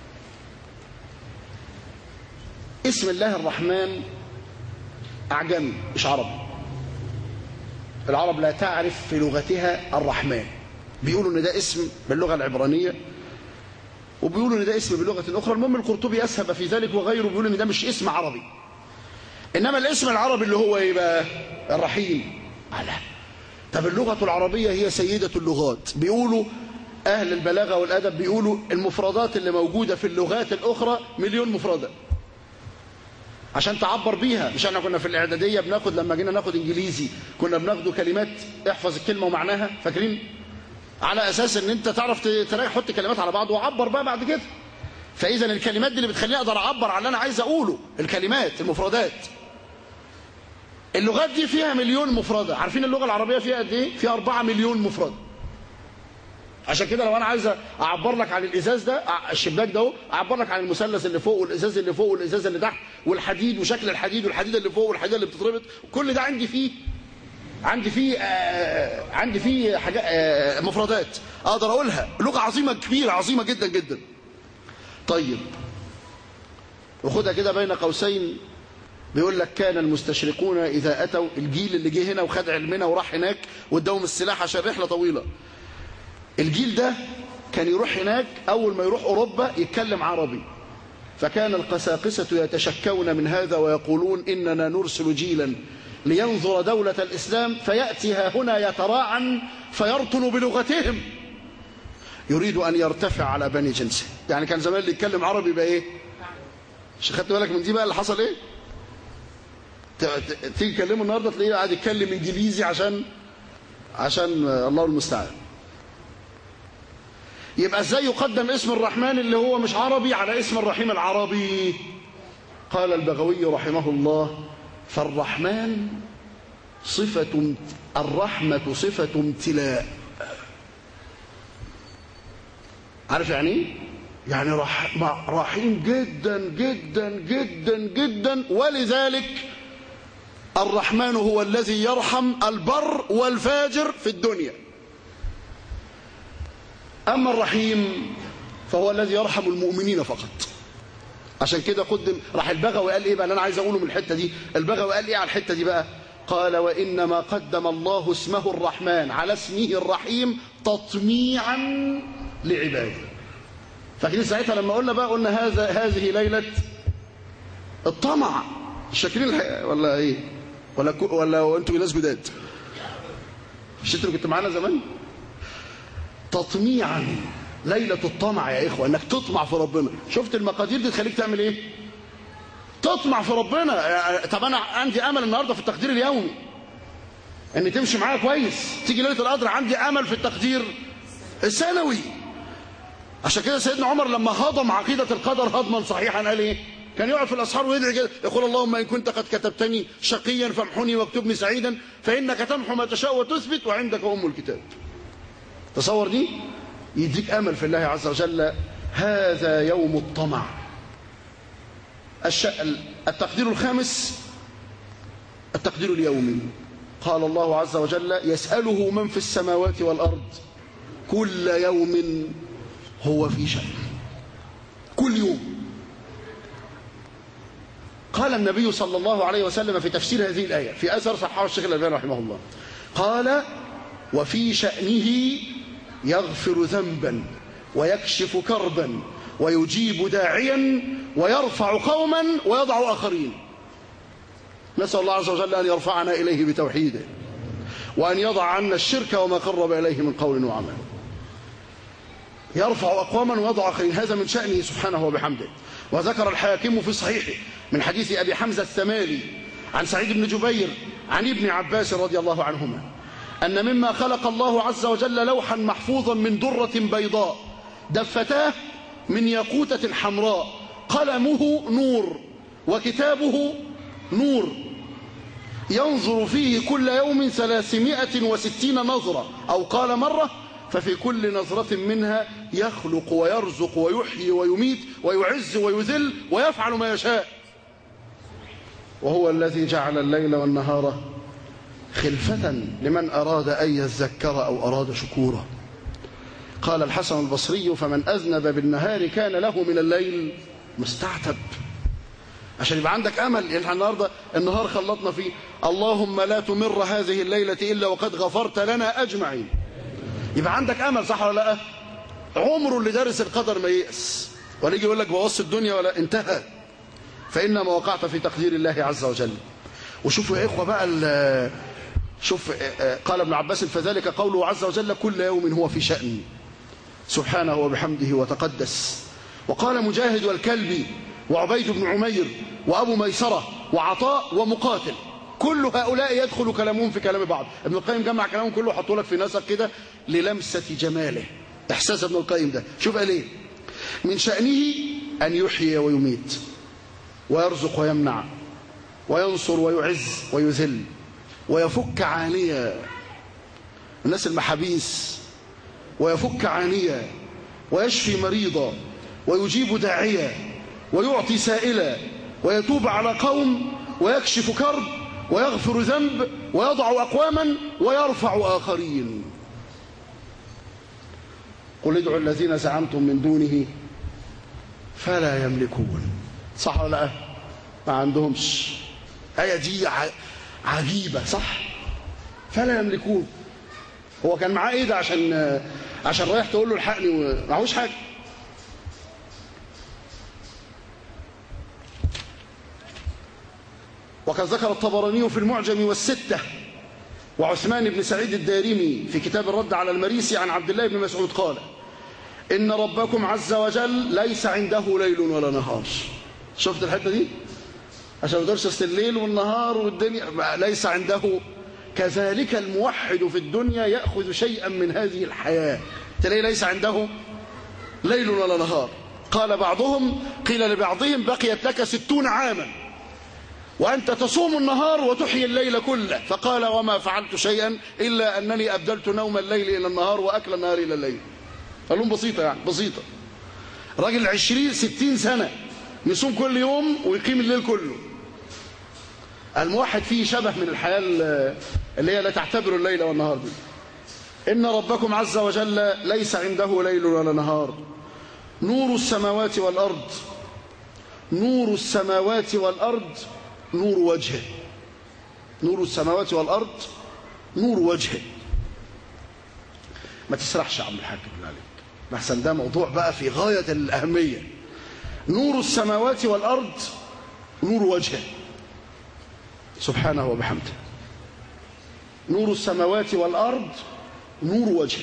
اسم الله الرحمن أعجمي مش عربي العرب لا تعرف في لغتها الرحمن بيقولوا ان ده اسم باللغة العبرانية وبيقولوا ان ده اسم بلغة أخرى المهم القرطبي أسهب في ذلك وغيره بيقول ان ده مش اسم عربي إنما الاسم العربي اللي هو ايه بقى الرحيم على طب اللغة العربية هي سيدة اللغات بيقولوا أهل البلاغة والأدب بيقولوا المفردات اللي موجودة في اللغات الأخرى مليون مفردة عشان تعبر بيها مش احنا كنا في الاعداديه بناخد لما جينا ناخد انجليزي كنا بناخده كلمات احفظ الكلمه ومعناها فاكرين على اساس ان انت تعرف تلاقي حط كلمات على بعض وعبر بقى بعد كده فاذا الكلمات دي اللي بتخليني اقدر اعبر عن اللي انا عايز اقوله الكلمات المفردات اللغات دي فيها مليون مفرده عارفين اللغه العربيه فيها قد ايه فيها 4 مليون مفرده عشان كده لو انا عايز اعبر لك عن الازاز ده الشباك ده اهو اعبر لك عن المثلث اللي فوق والازاز اللي فوق والازاز اللي تحت والحديد وشكل الحديد والحديد اللي فوق والحديد اللي بتتربط كل ده عندي فيه عندي فيه آه عندي فيه حاجات آه مفردات اقدر اقولها لغه عظيمه كبيره عظيمه جدا جدا طيب وخدها كده بين قوسين بيقول لك كان المستشرقون اذا اتوا الجيل اللي جه هنا وخد علمنا وراح هناك واداهم السلاح عشان رحله طويله الجيل ده كان يروح هناك أول ما يروح أوروبا يتكلم عربي فكان القساقسة يتشكون من هذا ويقولون إننا نرسل جيلا لينظر دولة الإسلام فيأتي ها هنا يتراعن فيرطن بلغتهم يريد أن يرتفع على بني جنسه يعني كان زمان اللي يتكلم عربي يبقى إيه مش خدت بالك من دي بقى اللي حصل إيه تيجي تكلمه النهارده تلاقيه قاعد يتكلم انجليزي عشان عشان الله المستعان يبقى ازاي يقدم اسم الرحمن اللي هو مش عربي على اسم الرحيم العربي قال البغوي رحمه الله فالرحمن صفة الرحمة صفة امتلاء عارف يعني ايه؟ يعني رح رحيم جدا جدا جدا جدا ولذلك الرحمن هو الذي يرحم البر والفاجر في الدنيا أما الرحيم فهو الذي يرحم المؤمنين فقط عشان كده قدم راح البغوي قال ايه بقى اللي انا عايز اقوله من الحته دي البغوي قال ايه على الحته دي بقى قال وانما قدم الله اسمه الرحمن على اسمه الرحيم تطميعا لعباده فاكرين ساعتها لما قلنا بقى قلنا هذا هذه ليله الطمع شاكرين ولا ايه ولا كو ولا انتوا ناس جداد مش انتوا كنتوا معانا زمان تطميعا ليلة الطمع يا إخوة أنك تطمع في ربنا شفت المقادير دي تخليك تعمل إيه تطمع في ربنا طب أنا عندي أمل النهاردة في التقدير اليومي أن تمشي معايا كويس تيجي ليلة القدر عندي أمل في التقدير السنوي عشان كده سيدنا عمر لما هضم عقيدة القدر هضما صحيحا قال إيه كان يقعد في الأسحار ويدعي كده يقول اللهم إن كنت قد كتبتني شقيا فامحني واكتبني سعيدا فإنك تمحو ما تشاء وتثبت وعندك أم الكتاب تصور دي يديك أمل في الله عز وجل هذا يوم الطمع التقدير الخامس التقدير اليومي قال الله عز وجل يسأله من في السماوات والأرض كل يوم هو في شأن كل يوم قال النبي صلى الله عليه وسلم في تفسير هذه الآية في أثر صححه الشيخ الألباني رحمه الله قال وفي شأنه يغفر ذنبا ويكشف كربا ويجيب داعيا ويرفع قوما ويضع آخرين نسأل الله عز وجل أن يرفعنا إليه بتوحيده وأن يضع عنا الشرك وما قرب إليه من قول وعمل يرفع أقواما ويضع آخرين هذا من شأنه سبحانه وبحمده وذكر الحاكم في صحيحه من حديث أبي حمزة الثمالي عن سعيد بن جبير عن ابن عباس رضي الله عنهما أن مما خلق الله عز وجل لوحا محفوظا من درة بيضاء دفتاه من ياقوتة حمراء قلمه نور وكتابه نور ينظر فيه كل يوم ثلاثمائة وستين نظرة أو قال مرة ففي كل نظرة منها يخلق ويرزق ويحيي ويميت ويعز ويذل ويفعل ما يشاء وهو الذي جعل الليل والنهار خلفة لمن أراد أن يذكر أو أراد شكورا قال الحسن البصري فمن أذنب بالنهار كان له من الليل مستعتب عشان يبقى عندك أمل يعني النهاردة النهار خلطنا فيه اللهم لا تمر هذه الليلة إلا وقد غفرت لنا أجمعين يبقى عندك أمل صح ولا لا عمره اللي دارس القدر ما ييأس ولا يجي يقول لك بوص الدنيا ولا انتهى فإنما وقعت في تقدير الله عز وجل وشوفوا يا إخوة بقى شوف قال ابن عباس فذلك قوله عز وجل كل يوم هو في شأن سبحانه وبحمده وتقدس وقال مجاهد والكلبي وعبيد بن عمير وأبو ميسرة وعطاء ومقاتل كل هؤلاء يدخل كلامهم في كلام بعض ابن القيم جمع كلامهم كله حطوا لك في نسق كده للمسة جماله إحساس ابن القيم ده شوف قال ايه من شأنه أن يحيي ويميت ويرزق ويمنع وينصر ويعز ويذل ويفك عانية الناس المحابيس ويفك عانية ويشفي مريضا ويجيب داعية ويعطي سائلا ويتوب على قوم ويكشف كرب ويغفر ذنب ويضع أقواما ويرفع آخرين قل ادعوا الذين زعمتم من دونه فلا يملكون صح ولا لا ما عندهمش آية دي عجيبة صح فلا يملكون هو كان معاه ايه ده عشان عشان رايح تقول له الحقني ومعهوش حاجه وقد ذكر الطبراني في المعجم والستة وعثمان بن سعيد الدارمي في كتاب الرد على المريسي عن عبد الله بن مسعود قال إن ربكم عز وجل ليس عنده ليل ولا نهار شفت الحتة دي عشان ما تقولش الليل والنهار والدنيا ليس عنده كذلك الموحد في الدنيا يأخذ شيئا من هذه الحياة تلاقي ليس عنده ليل ولا نهار قال بعضهم قيل لبعضهم بقيت لك ستون عاما وأنت تصوم النهار وتحيي الليل كله فقال وما فعلت شيئا إلا أنني أبدلت نوم الليل إلى النهار وأكل النهار إلى الليل قال لهم بسيطة يعني بسيطة راجل عشرين ستين سنة يصوم كل يوم ويقيم الليل كله الموحد فيه شبه من الحياة اللي هي لا تعتبر الليل والنهار دي إن ربكم عز وجل ليس عنده ليل ولا نهار نور السماوات والأرض نور السماوات والأرض نور وجهه نور السماوات والأرض نور وجهه ما تسرحش يا عم الحاج بالله عليك محسن ده موضوع بقى في غاية الأهمية نور السماوات والأرض نور وجهه سبحانه وبحمده نور السماوات والأرض نور وجهه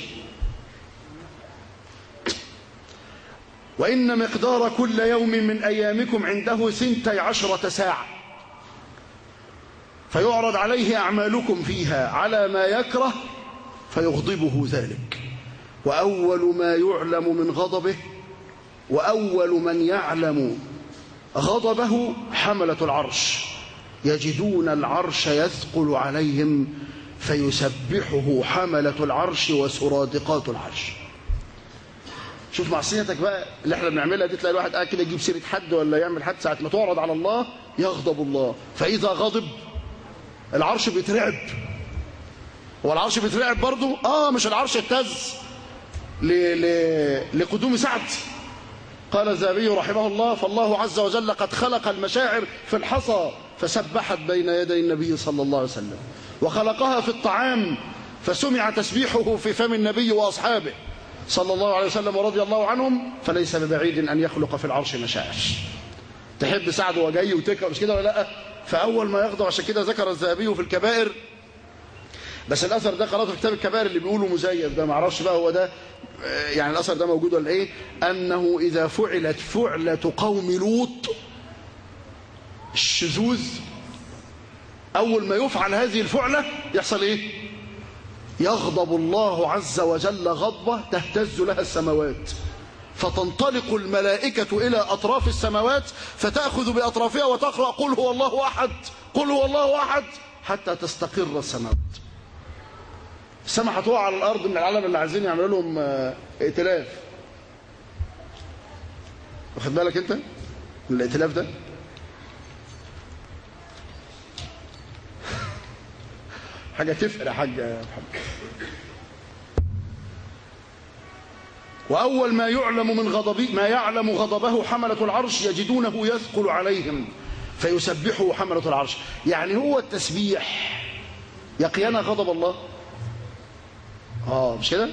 وإن مقدار كل يوم من أيامكم عنده ثنتي عشرة ساعة فيعرض عليه أعمالكم فيها على ما يكره فيغضبه ذلك وأول ما يعلم من غضبه وأول من يعلم غضبه حملة العرش يجدون العرش يثقل عليهم فيسبحه حملة العرش وسرادقات العرش شوف معصيتك بقى اللي احنا بنعملها دي تلاقي الواحد قاعد كده يجيب سيره حد ولا يعمل حد ساعه ما تعرض على الله يغضب الله فاذا غضب العرش بيترعب هو العرش بيترعب برضه اه مش العرش اهتز ل... ل... لقدوم سعد قال الذهبي رحمه الله فالله عز وجل قد خلق المشاعر في الحصى فسبحت بين يدي النبي صلى الله عليه وسلم وخلقها في الطعام فسمع تسبيحه في فم النبي واصحابه صلى الله عليه وسلم ورضي الله عنهم فليس ببعيد أن يخلق في العرش مشاعر تحب سعد وهو جاي وتكره مش كده ولا لا فأول ما يغضب عشان كده ذكر الذهبي في الكبائر بس الأثر ده قرأته في كتاب الكبائر اللي بيقولوا مزيف ده معرفش بقى هو ده يعني الأثر ده موجود ولا إيه أنه إذا فعلت فعلة قوم لوط الشذوذ أول ما يفعل هذه الفعلة يحصل إيه يغضب الله عز وجل غضبة تهتز لها السماوات فتنطلق الملائكة إلى أطراف السماوات فتأخذ بأطرافها وتقرأ قل هو الله أحد قل هو الله أحد حتى تستقر السماوات السماء هتقع على الأرض من العالم اللي عايزين يعملوا لهم ائتلاف واخد بالك أنت من الائتلاف ده حاجة تفقر يا حاج محمد وأول ما يعلم من غضبه ما يعلم غضبه حملة العرش يجدونه يثقل عليهم فيسبحه حملة العرش يعني هو التسبيح يقينا غضب الله آه مش كده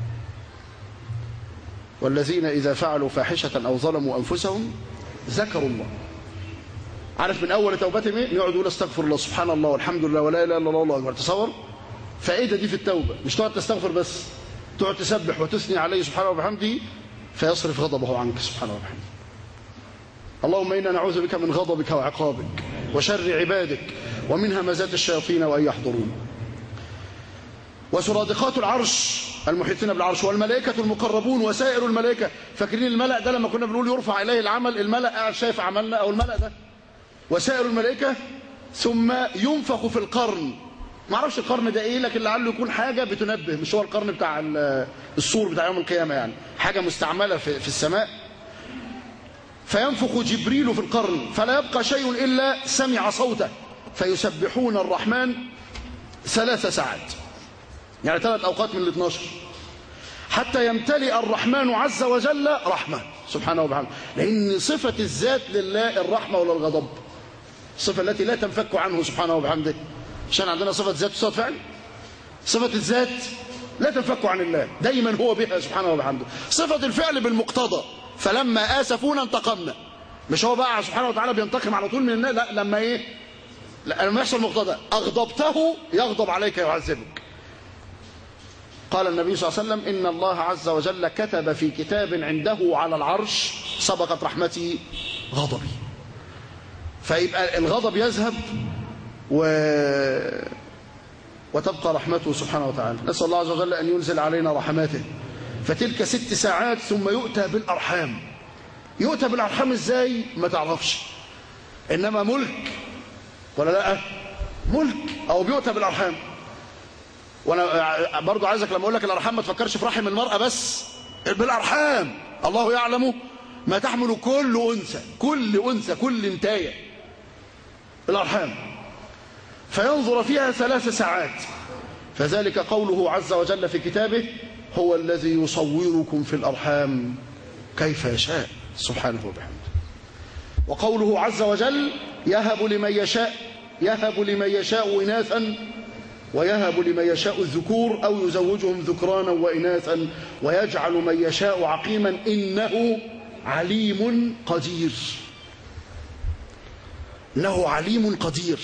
والذين إذا فعلوا فاحشة أو ظلموا أنفسهم ذكروا الله عارف من اول توبتهم ايه يقعد يقول استغفر الله سبحان الله والحمد لله ولا اله الا الله الله اكبر تصور فائده دي في التوبه مش تقعد تستغفر بس تقعد تسبح وتثني عليه سبحانه وبحمده فيصرف غضبه عنك سبحانه وبحمده اللهم انا نعوذ بك من غضبك وعقابك وشر عبادك ومن همزات الشياطين وان يحضرون وسرادقات العرش المحيطين بالعرش والملائكة المقربون وسائر الملائكة فاكرين الملأ ده لما كنا بنقول يرفع إليه العمل الملأ قاعد شايف عملنا أو الملأ ده وسائر الملائكة ثم ينفخ في القرن ما اعرفش القرن ده ايه لكن لعله يكون حاجة بتنبه مش هو القرن بتاع السور بتاع يوم القيامة يعني حاجة مستعملة في, في السماء فينفخ جبريل في القرن فلا يبقى شيء إلا سمع صوته فيسبحون الرحمن ثلاث ساعات يعني ثلاث أوقات من الاثناشر حتى يمتلئ الرحمن عز وجل رحمة سبحانه وبحمده لأن صفة الذات لله الرحمة ولا الغضب الصفة التي لا تنفك عنه سبحانه وبحمده عشان عندنا صفة ذات وصفة فعل صفة الذات لا تنفك عن الله دايما هو بها سبحانه وبحمده صفة الفعل بالمقتضى فلما آسفونا انتقمنا مش هو بقى سبحانه وتعالى بينتقم على طول من الناس لا لما ايه لا لما يحصل مقتضى أغضبته يغضب عليك يعذبك قال النبي صلى الله عليه وسلم إن الله عز وجل كتب في كتاب عنده على العرش سبقت رحمتي غضبي فيبقى الغضب يذهب و... وتبقى رحمته سبحانه وتعالى نسأل الله عز وجل أن ينزل علينا رحماته فتلك ست ساعات ثم يؤتى بالأرحام يؤتى بالأرحام إزاي ما تعرفش إنما ملك ولا لا ملك أو بيؤتى بالأرحام وانا برضو عايزك لما اقول لك الارحام ما تفكرش في رحم المراه بس بالارحام الله يعلم ما تحمل كل انثى كل انثى كل انتايه الارحام فينظر فيها ثلاث ساعات فذلك قوله عز وجل في كتابه هو الذي يصوركم في الارحام كيف يشاء سبحانه وبحمده وقوله عز وجل يهب لمن يشاء يهب لمن يشاء اناثا ويهب لمن يشاء الذكور أو يزوجهم ذكرانا وإناثا ويجعل من يشاء عقيما إنه عليم قدير إنه عليم قدير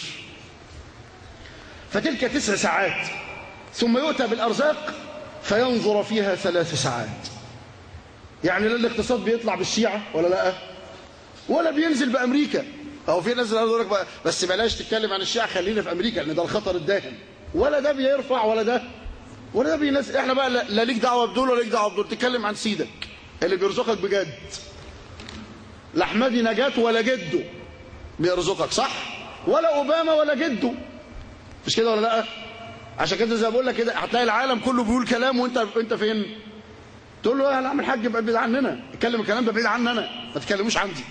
فتلك تسع ساعات ثم يؤتى بالأرزاق فينظر فيها ثلاث ساعات يعني لا الاقتصاد بيطلع بالشيعة ولا لا ولا بينزل بأمريكا أو في ناس يقول لك بس بلاش تتكلم عن الشيعة خلينا في أمريكا لأن ده الخطر الداهم ولا ده بيرفع ولا ده ولا ده بينزل احنا بقى لا ليك دعوه بدول ولا ليك دعوه بدول تتكلم عن سيدك اللي بيرزقك بجد لا احمدي نجاة ولا جده بيرزقك صح ولا اوباما ولا جده مش كده ولا لا عشان كده زي ما بقول لك كده هتلاقي العالم كله بيقول كلام وانت انت فين تقول له يا عم الحاج ابقى بعيد عننا اتكلم الكلام ده بعيد عني انا ما تتكلموش عندي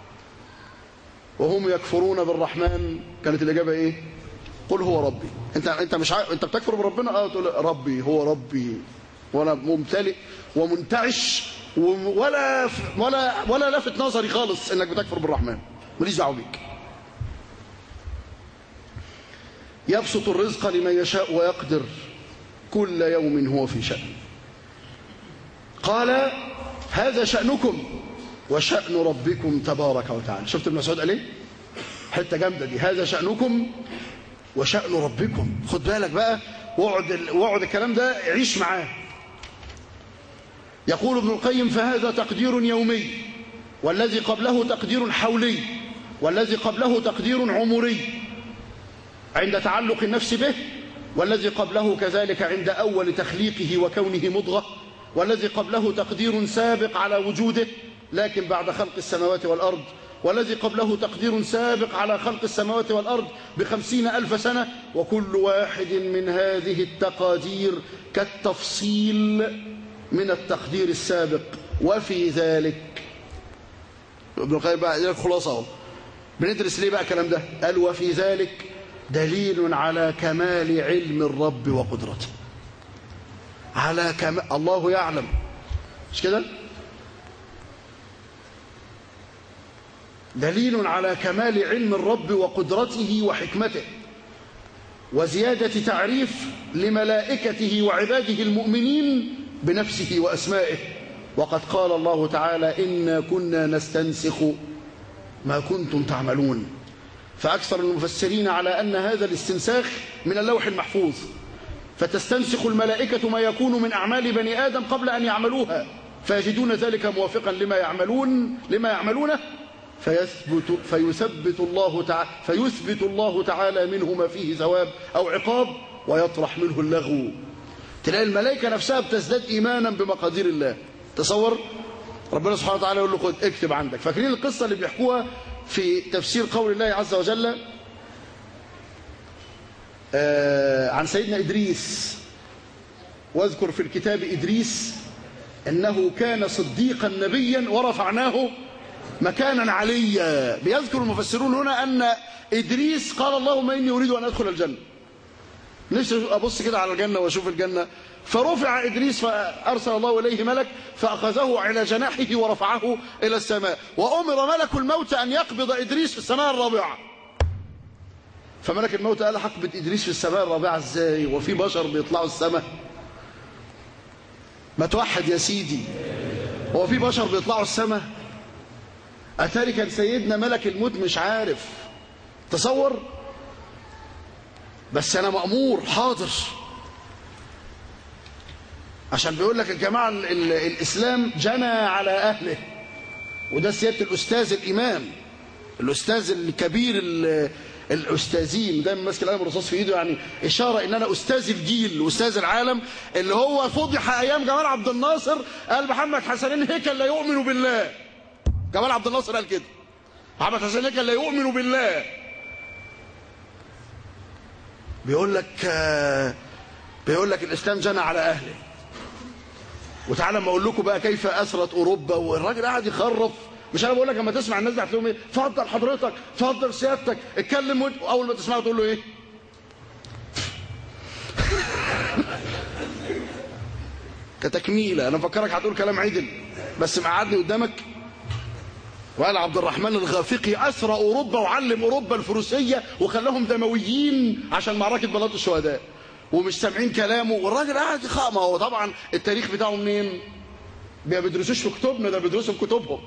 وهم يكفرون بالرحمن كانت الاجابه ايه قل هو ربي انت انت مش عارف انت بتكفر بربنا اه تقول ربي هو ربي وانا ممتلئ ومنتعش ولا ولا ولا لفت نظري خالص انك بتكفر بالرحمن ماليش دعوه بيك يبسط الرزق لمن يشاء ويقدر كل يوم هو في شأن قال هذا شأنكم وشأن ربكم تبارك وتعالى شفت ابن مسعود قال ايه حته جامده دي هذا شأنكم وشأن ربكم خد بالك بقى واقعد واقعد الكلام ده عيش معاه يقول ابن القيم فهذا تقدير يومي والذي قبله تقدير حولي والذي قبله تقدير عمري عند تعلق النفس به والذي قبله كذلك عند أول تخليقه وكونه مضغة والذي قبله تقدير سابق على وجوده لكن بعد خلق السماوات والأرض والذي قبله تقدير سابق على خلق السماوات والأرض بخمسين ألف سنة وكل واحد من هذه التقادير كالتفصيل من التقدير السابق وفي ذلك ابن القيم بقى الخلاصة اهو بندرس ليه بقى الكلام ده قال وفي ذلك دليل على كمال علم الرب وقدرته على كمال الله يعلم مش كده دليل على كمال علم الرب وقدرته وحكمته وزيادة تعريف لملائكته وعباده المؤمنين بنفسه وأسمائه وقد قال الله تعالى إنا كنا نستنسخ ما كنتم تعملون فأكثر المفسرين على أن هذا الاستنساخ من اللوح المحفوظ فتستنسخ الملائكة ما يكون من أعمال بني آدم قبل أن يعملوها فيجدون ذلك موافقا لما يعملون لما يعملونه فيثبت فيثبت الله تعالى فيثبت الله تعالى منه ما فيه ثواب أو عقاب ويطرح منه اللغو تلاقي الملائكة نفسها بتزداد إيمانا بمقادير الله تصور ربنا سبحانه وتعالى يقول له خد اكتب عندك فاكرين القصة اللي بيحكوها في تفسير قول الله عز وجل آه عن سيدنا إدريس واذكر في الكتاب إدريس أنه كان صديقا نبيا ورفعناه مكانا عليا بيذكر المفسرون هنا أن إدريس قال اللهم إني أريد أن أدخل الجنة نفسي أبص كده على الجنة وأشوف الجنة فرفع إدريس فأرسل الله إليه ملك فأخذه على جناحه ورفعه إلى السماء وأمر ملك الموت أن يقبض إدريس في السماء الرابعة فملك الموت قال هقبض إدريس في السماء الرابعة إزاي وفي بشر بيطلعوا السماء ما توحد يا سيدي هو في بشر بيطلعوا السماء أتاري كان سيدنا ملك الموت مش عارف تصور بس أنا مأمور حاضر عشان بيقول لك يا جماعة ال- ال- الإسلام جنى على أهله وده سيادة الأستاذ الإمام الأستاذ الكبير ال- الأستاذين دايما ماسك القلم الرصاص في إيده يعني إشارة إن أنا أستاذ الجيل أستاذ العالم اللي هو فضح أيام جمال عبد الناصر قال محمد حسنين هيكل لا يؤمن بالله جمال عبد الناصر قال كده محمد حسنين هيكل لا يؤمن بالله بيقول لك آه، بيقول لك الإسلام جنى على أهله وتعالى ما اقول لكم بقى كيف اثرت اوروبا والراجل قاعد يخرف مش انا بقول لك لما تسمع الناس بتاعت لهم ايه اتفضل حضرتك اتفضل سيادتك اتكلم وانت اول ما تسمعه تقول له ايه كتكميله انا مفكرك هتقول كلام عدل بس مقعدني قدامك وقال عبد الرحمن الغافقي اسرى اوروبا وعلم اوروبا الفروسيه وخلاهم دمويين عشان معركه بلاط الشهداء ومش سامعين كلامه والراجل قاعد يخ- ما هو طبعا التاريخ بتاعه منين؟ ما بيدرسوش في كتبنا ده بيدرسوا في كتبهم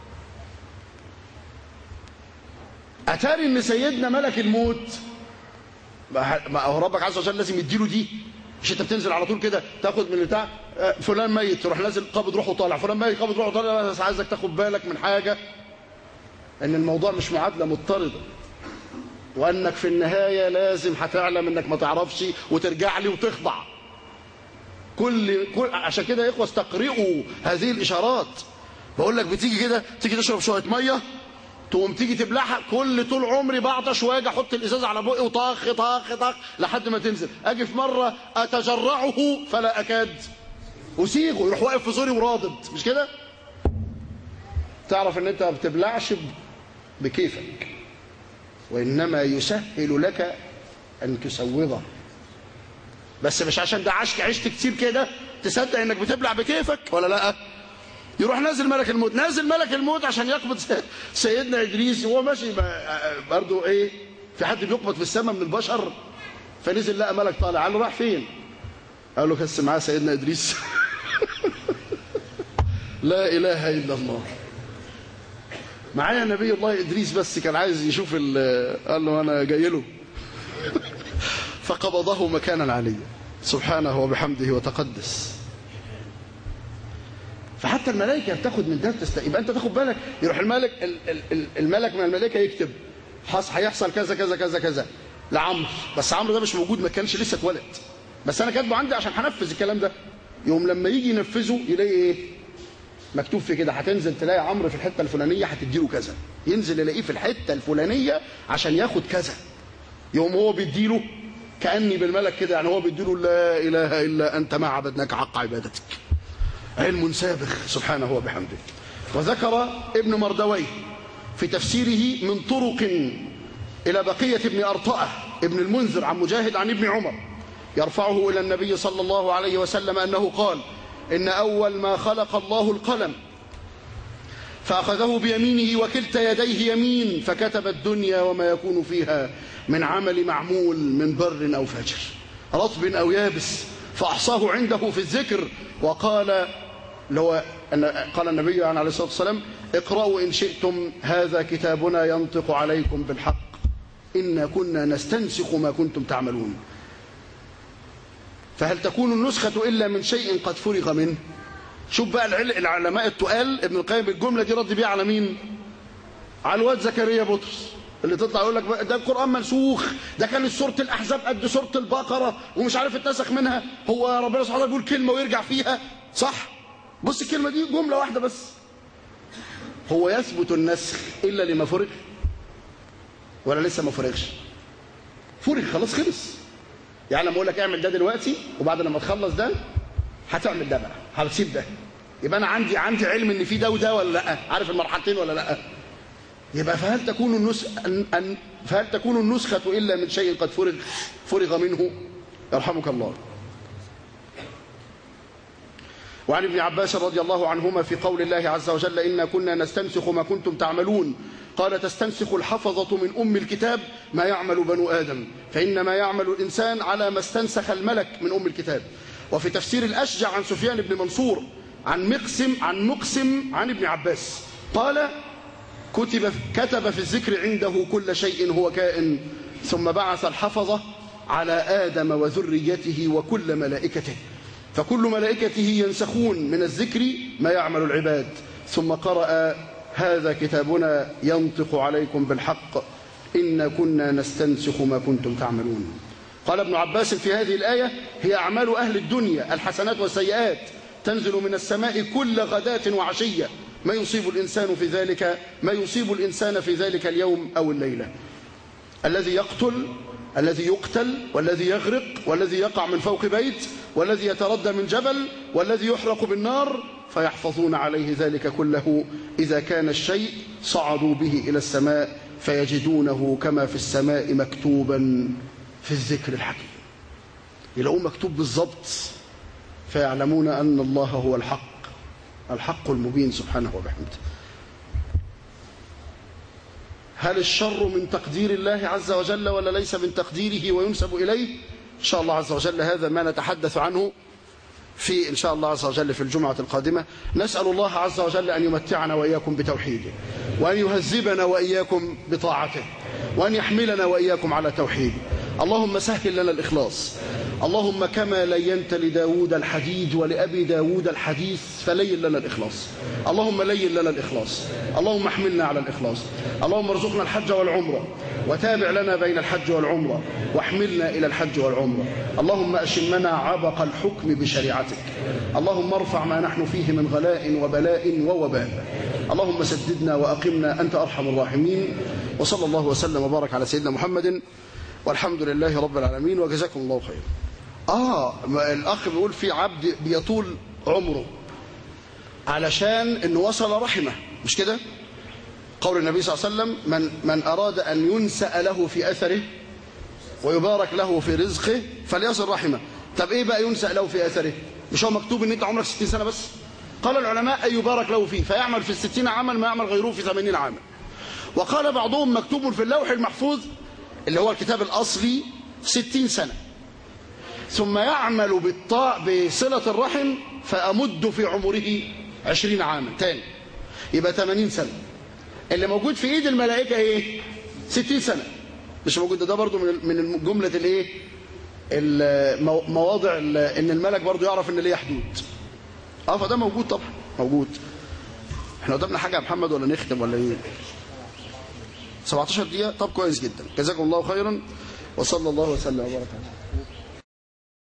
اتاري ان سيدنا ملك الموت ما ما هو ربك عز وجل لازم يديله دي مش انت بتنزل على طول كده تاخد من البتاع آه، فلان ميت تروح نازل قابض روحه طالع فلان ميت قابض روحه طالع بس عايزك تاخد بالك من حاجه ان الموضوع مش معادله مضطرده وانك في النهايه لازم هتعلم انك ما تعرفش وترجع لي وتخضع كل, كل عشان كده يا اخوه استقرئوا هذه الاشارات بقول لك بتيجي كده تيجي تشرب شويه ميه تقوم تيجي تبلعها كل طول عمري بعطش واجي احط الازاز على بقي وطخ طخ طخ لحد ما تنزل اجي في مره اتجرعه فلا اكاد اسيغه يروح واقف في زوري ورادد مش كده تعرف ان انت ما بتبلعش ب- بكيفك وانما يسهل لك ان تسوغه بس مش عشان ده عشت عشت كتير كده تصدق انك بتبلع بكيفك ولا لا يروح نازل ملك الموت نازل ملك الموت عشان يقبض سي- سيدنا ادريس وهو ماشي برضه ايه في حد بيقبض في السماء من البشر فنزل لقى ملك طالع قال له راح فين قال له كس معاه سيدنا ادريس لا اله الا الله معايا نبي الله ادريس بس كان عايز يشوف ال- قال له انا جاي له فقبضه مكانا عليا سبحانه وبحمده وتقدس فحتى الملائكه بتاخد من ده تست... يبقى انت تاخد بالك يروح الملك ال- ال- ال- الملك من الملائكه يكتب حص هيحصل كذا كذا كذا كذا لعمرو بس عمرو ده مش موجود ما كانش لسه اتولد بس انا كاتبه عندي عشان هنفذ الكلام ده يوم لما يجي ينفذه يلاقي ايه مكتوب في كده هتنزل تلاقي عمرو في الحته الفلانيه هتديله كذا ينزل يلاقيه في الحته الفلانيه عشان ياخد كذا يوم هو بيديله كاني بالملك كده يعني هو بيديله لا اله الا انت ما عبدناك حق عبادتك علم سابق سبحانه وبحمده وذكر ابن مردويه في تفسيره من طرق إلى بقية ابن أرطأة ابن المنذر عن مجاهد عن ابن عمر يرفعه إلى النبي صلى الله عليه وسلم أنه قال إن أول ما خلق الله القلم فأخذه بيمينه وكلتا يديه يمين فكتب الدنيا وما يكون فيها من عمل معمول من بر أو فجر رطب أو يابس فأحصاه عنده في الذكر وقال لو أن قال النبي عليه الصلاة والسلام اقرأوا إن شئتم هذا كتابنا ينطق عليكم بالحق إنا كنا نستنسخ ما كنتم تعملون فهل تكون النسخة إلا من شيء قد فرغ منه شوف بقى العل... العلماء التقال ابن القيم الجملة دي رد بيها على مين على الواد زكريا بطرس اللي تطلع يقول لك بقى ده القرآن منسوخ ده كانت سورة الأحزاب قد سورة البقرة ومش عارف اتنسخ منها هو ربنا سبحانه وتعالى بيقول كلمة ويرجع فيها صح بص الكلمة دي جملة واحدة بس هو يثبت النسخ إلا لما فرغ ولا لسه ما فرغش فرغ خلاص خلص يعني لما اقول لك اعمل ده دلوقتي وبعد لما تخلص ده هتعمل ده بقى هتسيب ده يبقى انا عندي عندي علم ان في ده وده ولا لا عارف المرحلتين ولا لا يبقى فهل تكون النسخ أن أن فهل تكون النسخة إلا من شيء قد فرغ فرغ منه يرحمك الله وعن ابن عباس رضي الله عنهما في قول الله عز وجل إنا كنا نستنسخ ما كنتم تعملون قال تستنسخ الحفظة من أم الكتاب ما يعمل بنو آدم فإن ما يعمل الإنسان على ما استنسخ الملك من أم الكتاب وفي تفسير الأشجع عن سفيان بن منصور عن مقسم عن مقسم عن ابن عباس قال كتب كتب في الذكر عنده كل شيء هو كائن ثم بعث الحفظة على آدم وذريته وكل ملائكته فكل ملائكته ينسخون من الذكر ما يعمل العباد ثم قرأ هذا كتابنا ينطق عليكم بالحق إن كنا نستنسخ ما كنتم تعملون قال ابن عباس في هذه الآية هي أعمال أهل الدنيا الحسنات والسيئات تنزل من السماء كل غداة وعشية ما يصيب الإنسان في ذلك ما يصيب الإنسان في ذلك اليوم أو الليلة الذي يقتل الذي يقتل والذي يغرق والذي يقع من فوق بيت والذي يتردى من جبل والذي يحرق بالنار فيحفظون عليه ذلك كله إذا كان الشيء صعدوا به إلى السماء فيجدونه كما في السماء مكتوبا في الذكر الحكيم يلاقوه مكتوب بالضبط فيعلمون أن الله هو الحق الحق المبين سبحانه وبحمده هل الشر من تقدير الله عز وجل ولا ليس من تقديره وينسب إليه إن شاء الله عز وجل هذا ما نتحدث عنه في إن شاء الله عز وجل في الجمعة القادمة نسأل الله عز وجل أن يمتعنا وإياكم بتوحيده وأن يهذبنا وإياكم بطاعته وأن يحملنا وإياكم على توحيده اللهم سهل لنا الإخلاص اللهم كما لينت لداود الحديد ولأبي داود الحديث فلين لنا الإخلاص اللهم لين لنا الإخلاص اللهم احملنا على الإخلاص اللهم ارزقنا الحج والعمرة وتابع لنا بين الحج والعمرة واحملنا إلى الحج والعمرة اللهم أشمنا عبق الحكم بشريعتك اللهم ارفع ما نحن فيه من غلاء وبلاء ووباء اللهم سددنا وأقمنا أنت أرحم الراحمين وصلى الله وسلم وبارك على سيدنا محمد والحمد لله رب العالمين وجزاكم الله خيرا آه الأخ بيقول في عبد بيطول عمره علشان أنه وصل رحمه مش كده قول النبي صلى الله عليه وسلم من, من أراد أن ينسأ له في أثره ويبارك له في رزقه فليصل رحمه طب إيه بقى ينسأ له في أثره مش هو مكتوب أن أنت عمرك 60 سنة بس قال العلماء أن يبارك له فيه فيعمل في الستين عمل ما يعمل غيره في 80 عاما وقال بعضهم مكتوب في اللوح المحفوظ اللي هو الكتاب الأصلي 60 سنة ثم يعمل بالطاع بصلة الرحم فأمد في عمره 20 عاما تاني يبقى 80 سنة اللي موجود في ايد الملائكة ايه 60 سنة مش موجود ده, ده برضو من من جملة الايه مواضع ان الملك برضو يعرف ان ليه حدود اه فده موجود طبعا موجود احنا قدامنا حاجة يا محمد ولا نختم ولا ايه 17 دقيقة طب كويس جدا جزاكم الله خيرا وصلى الله وسلم وبارك على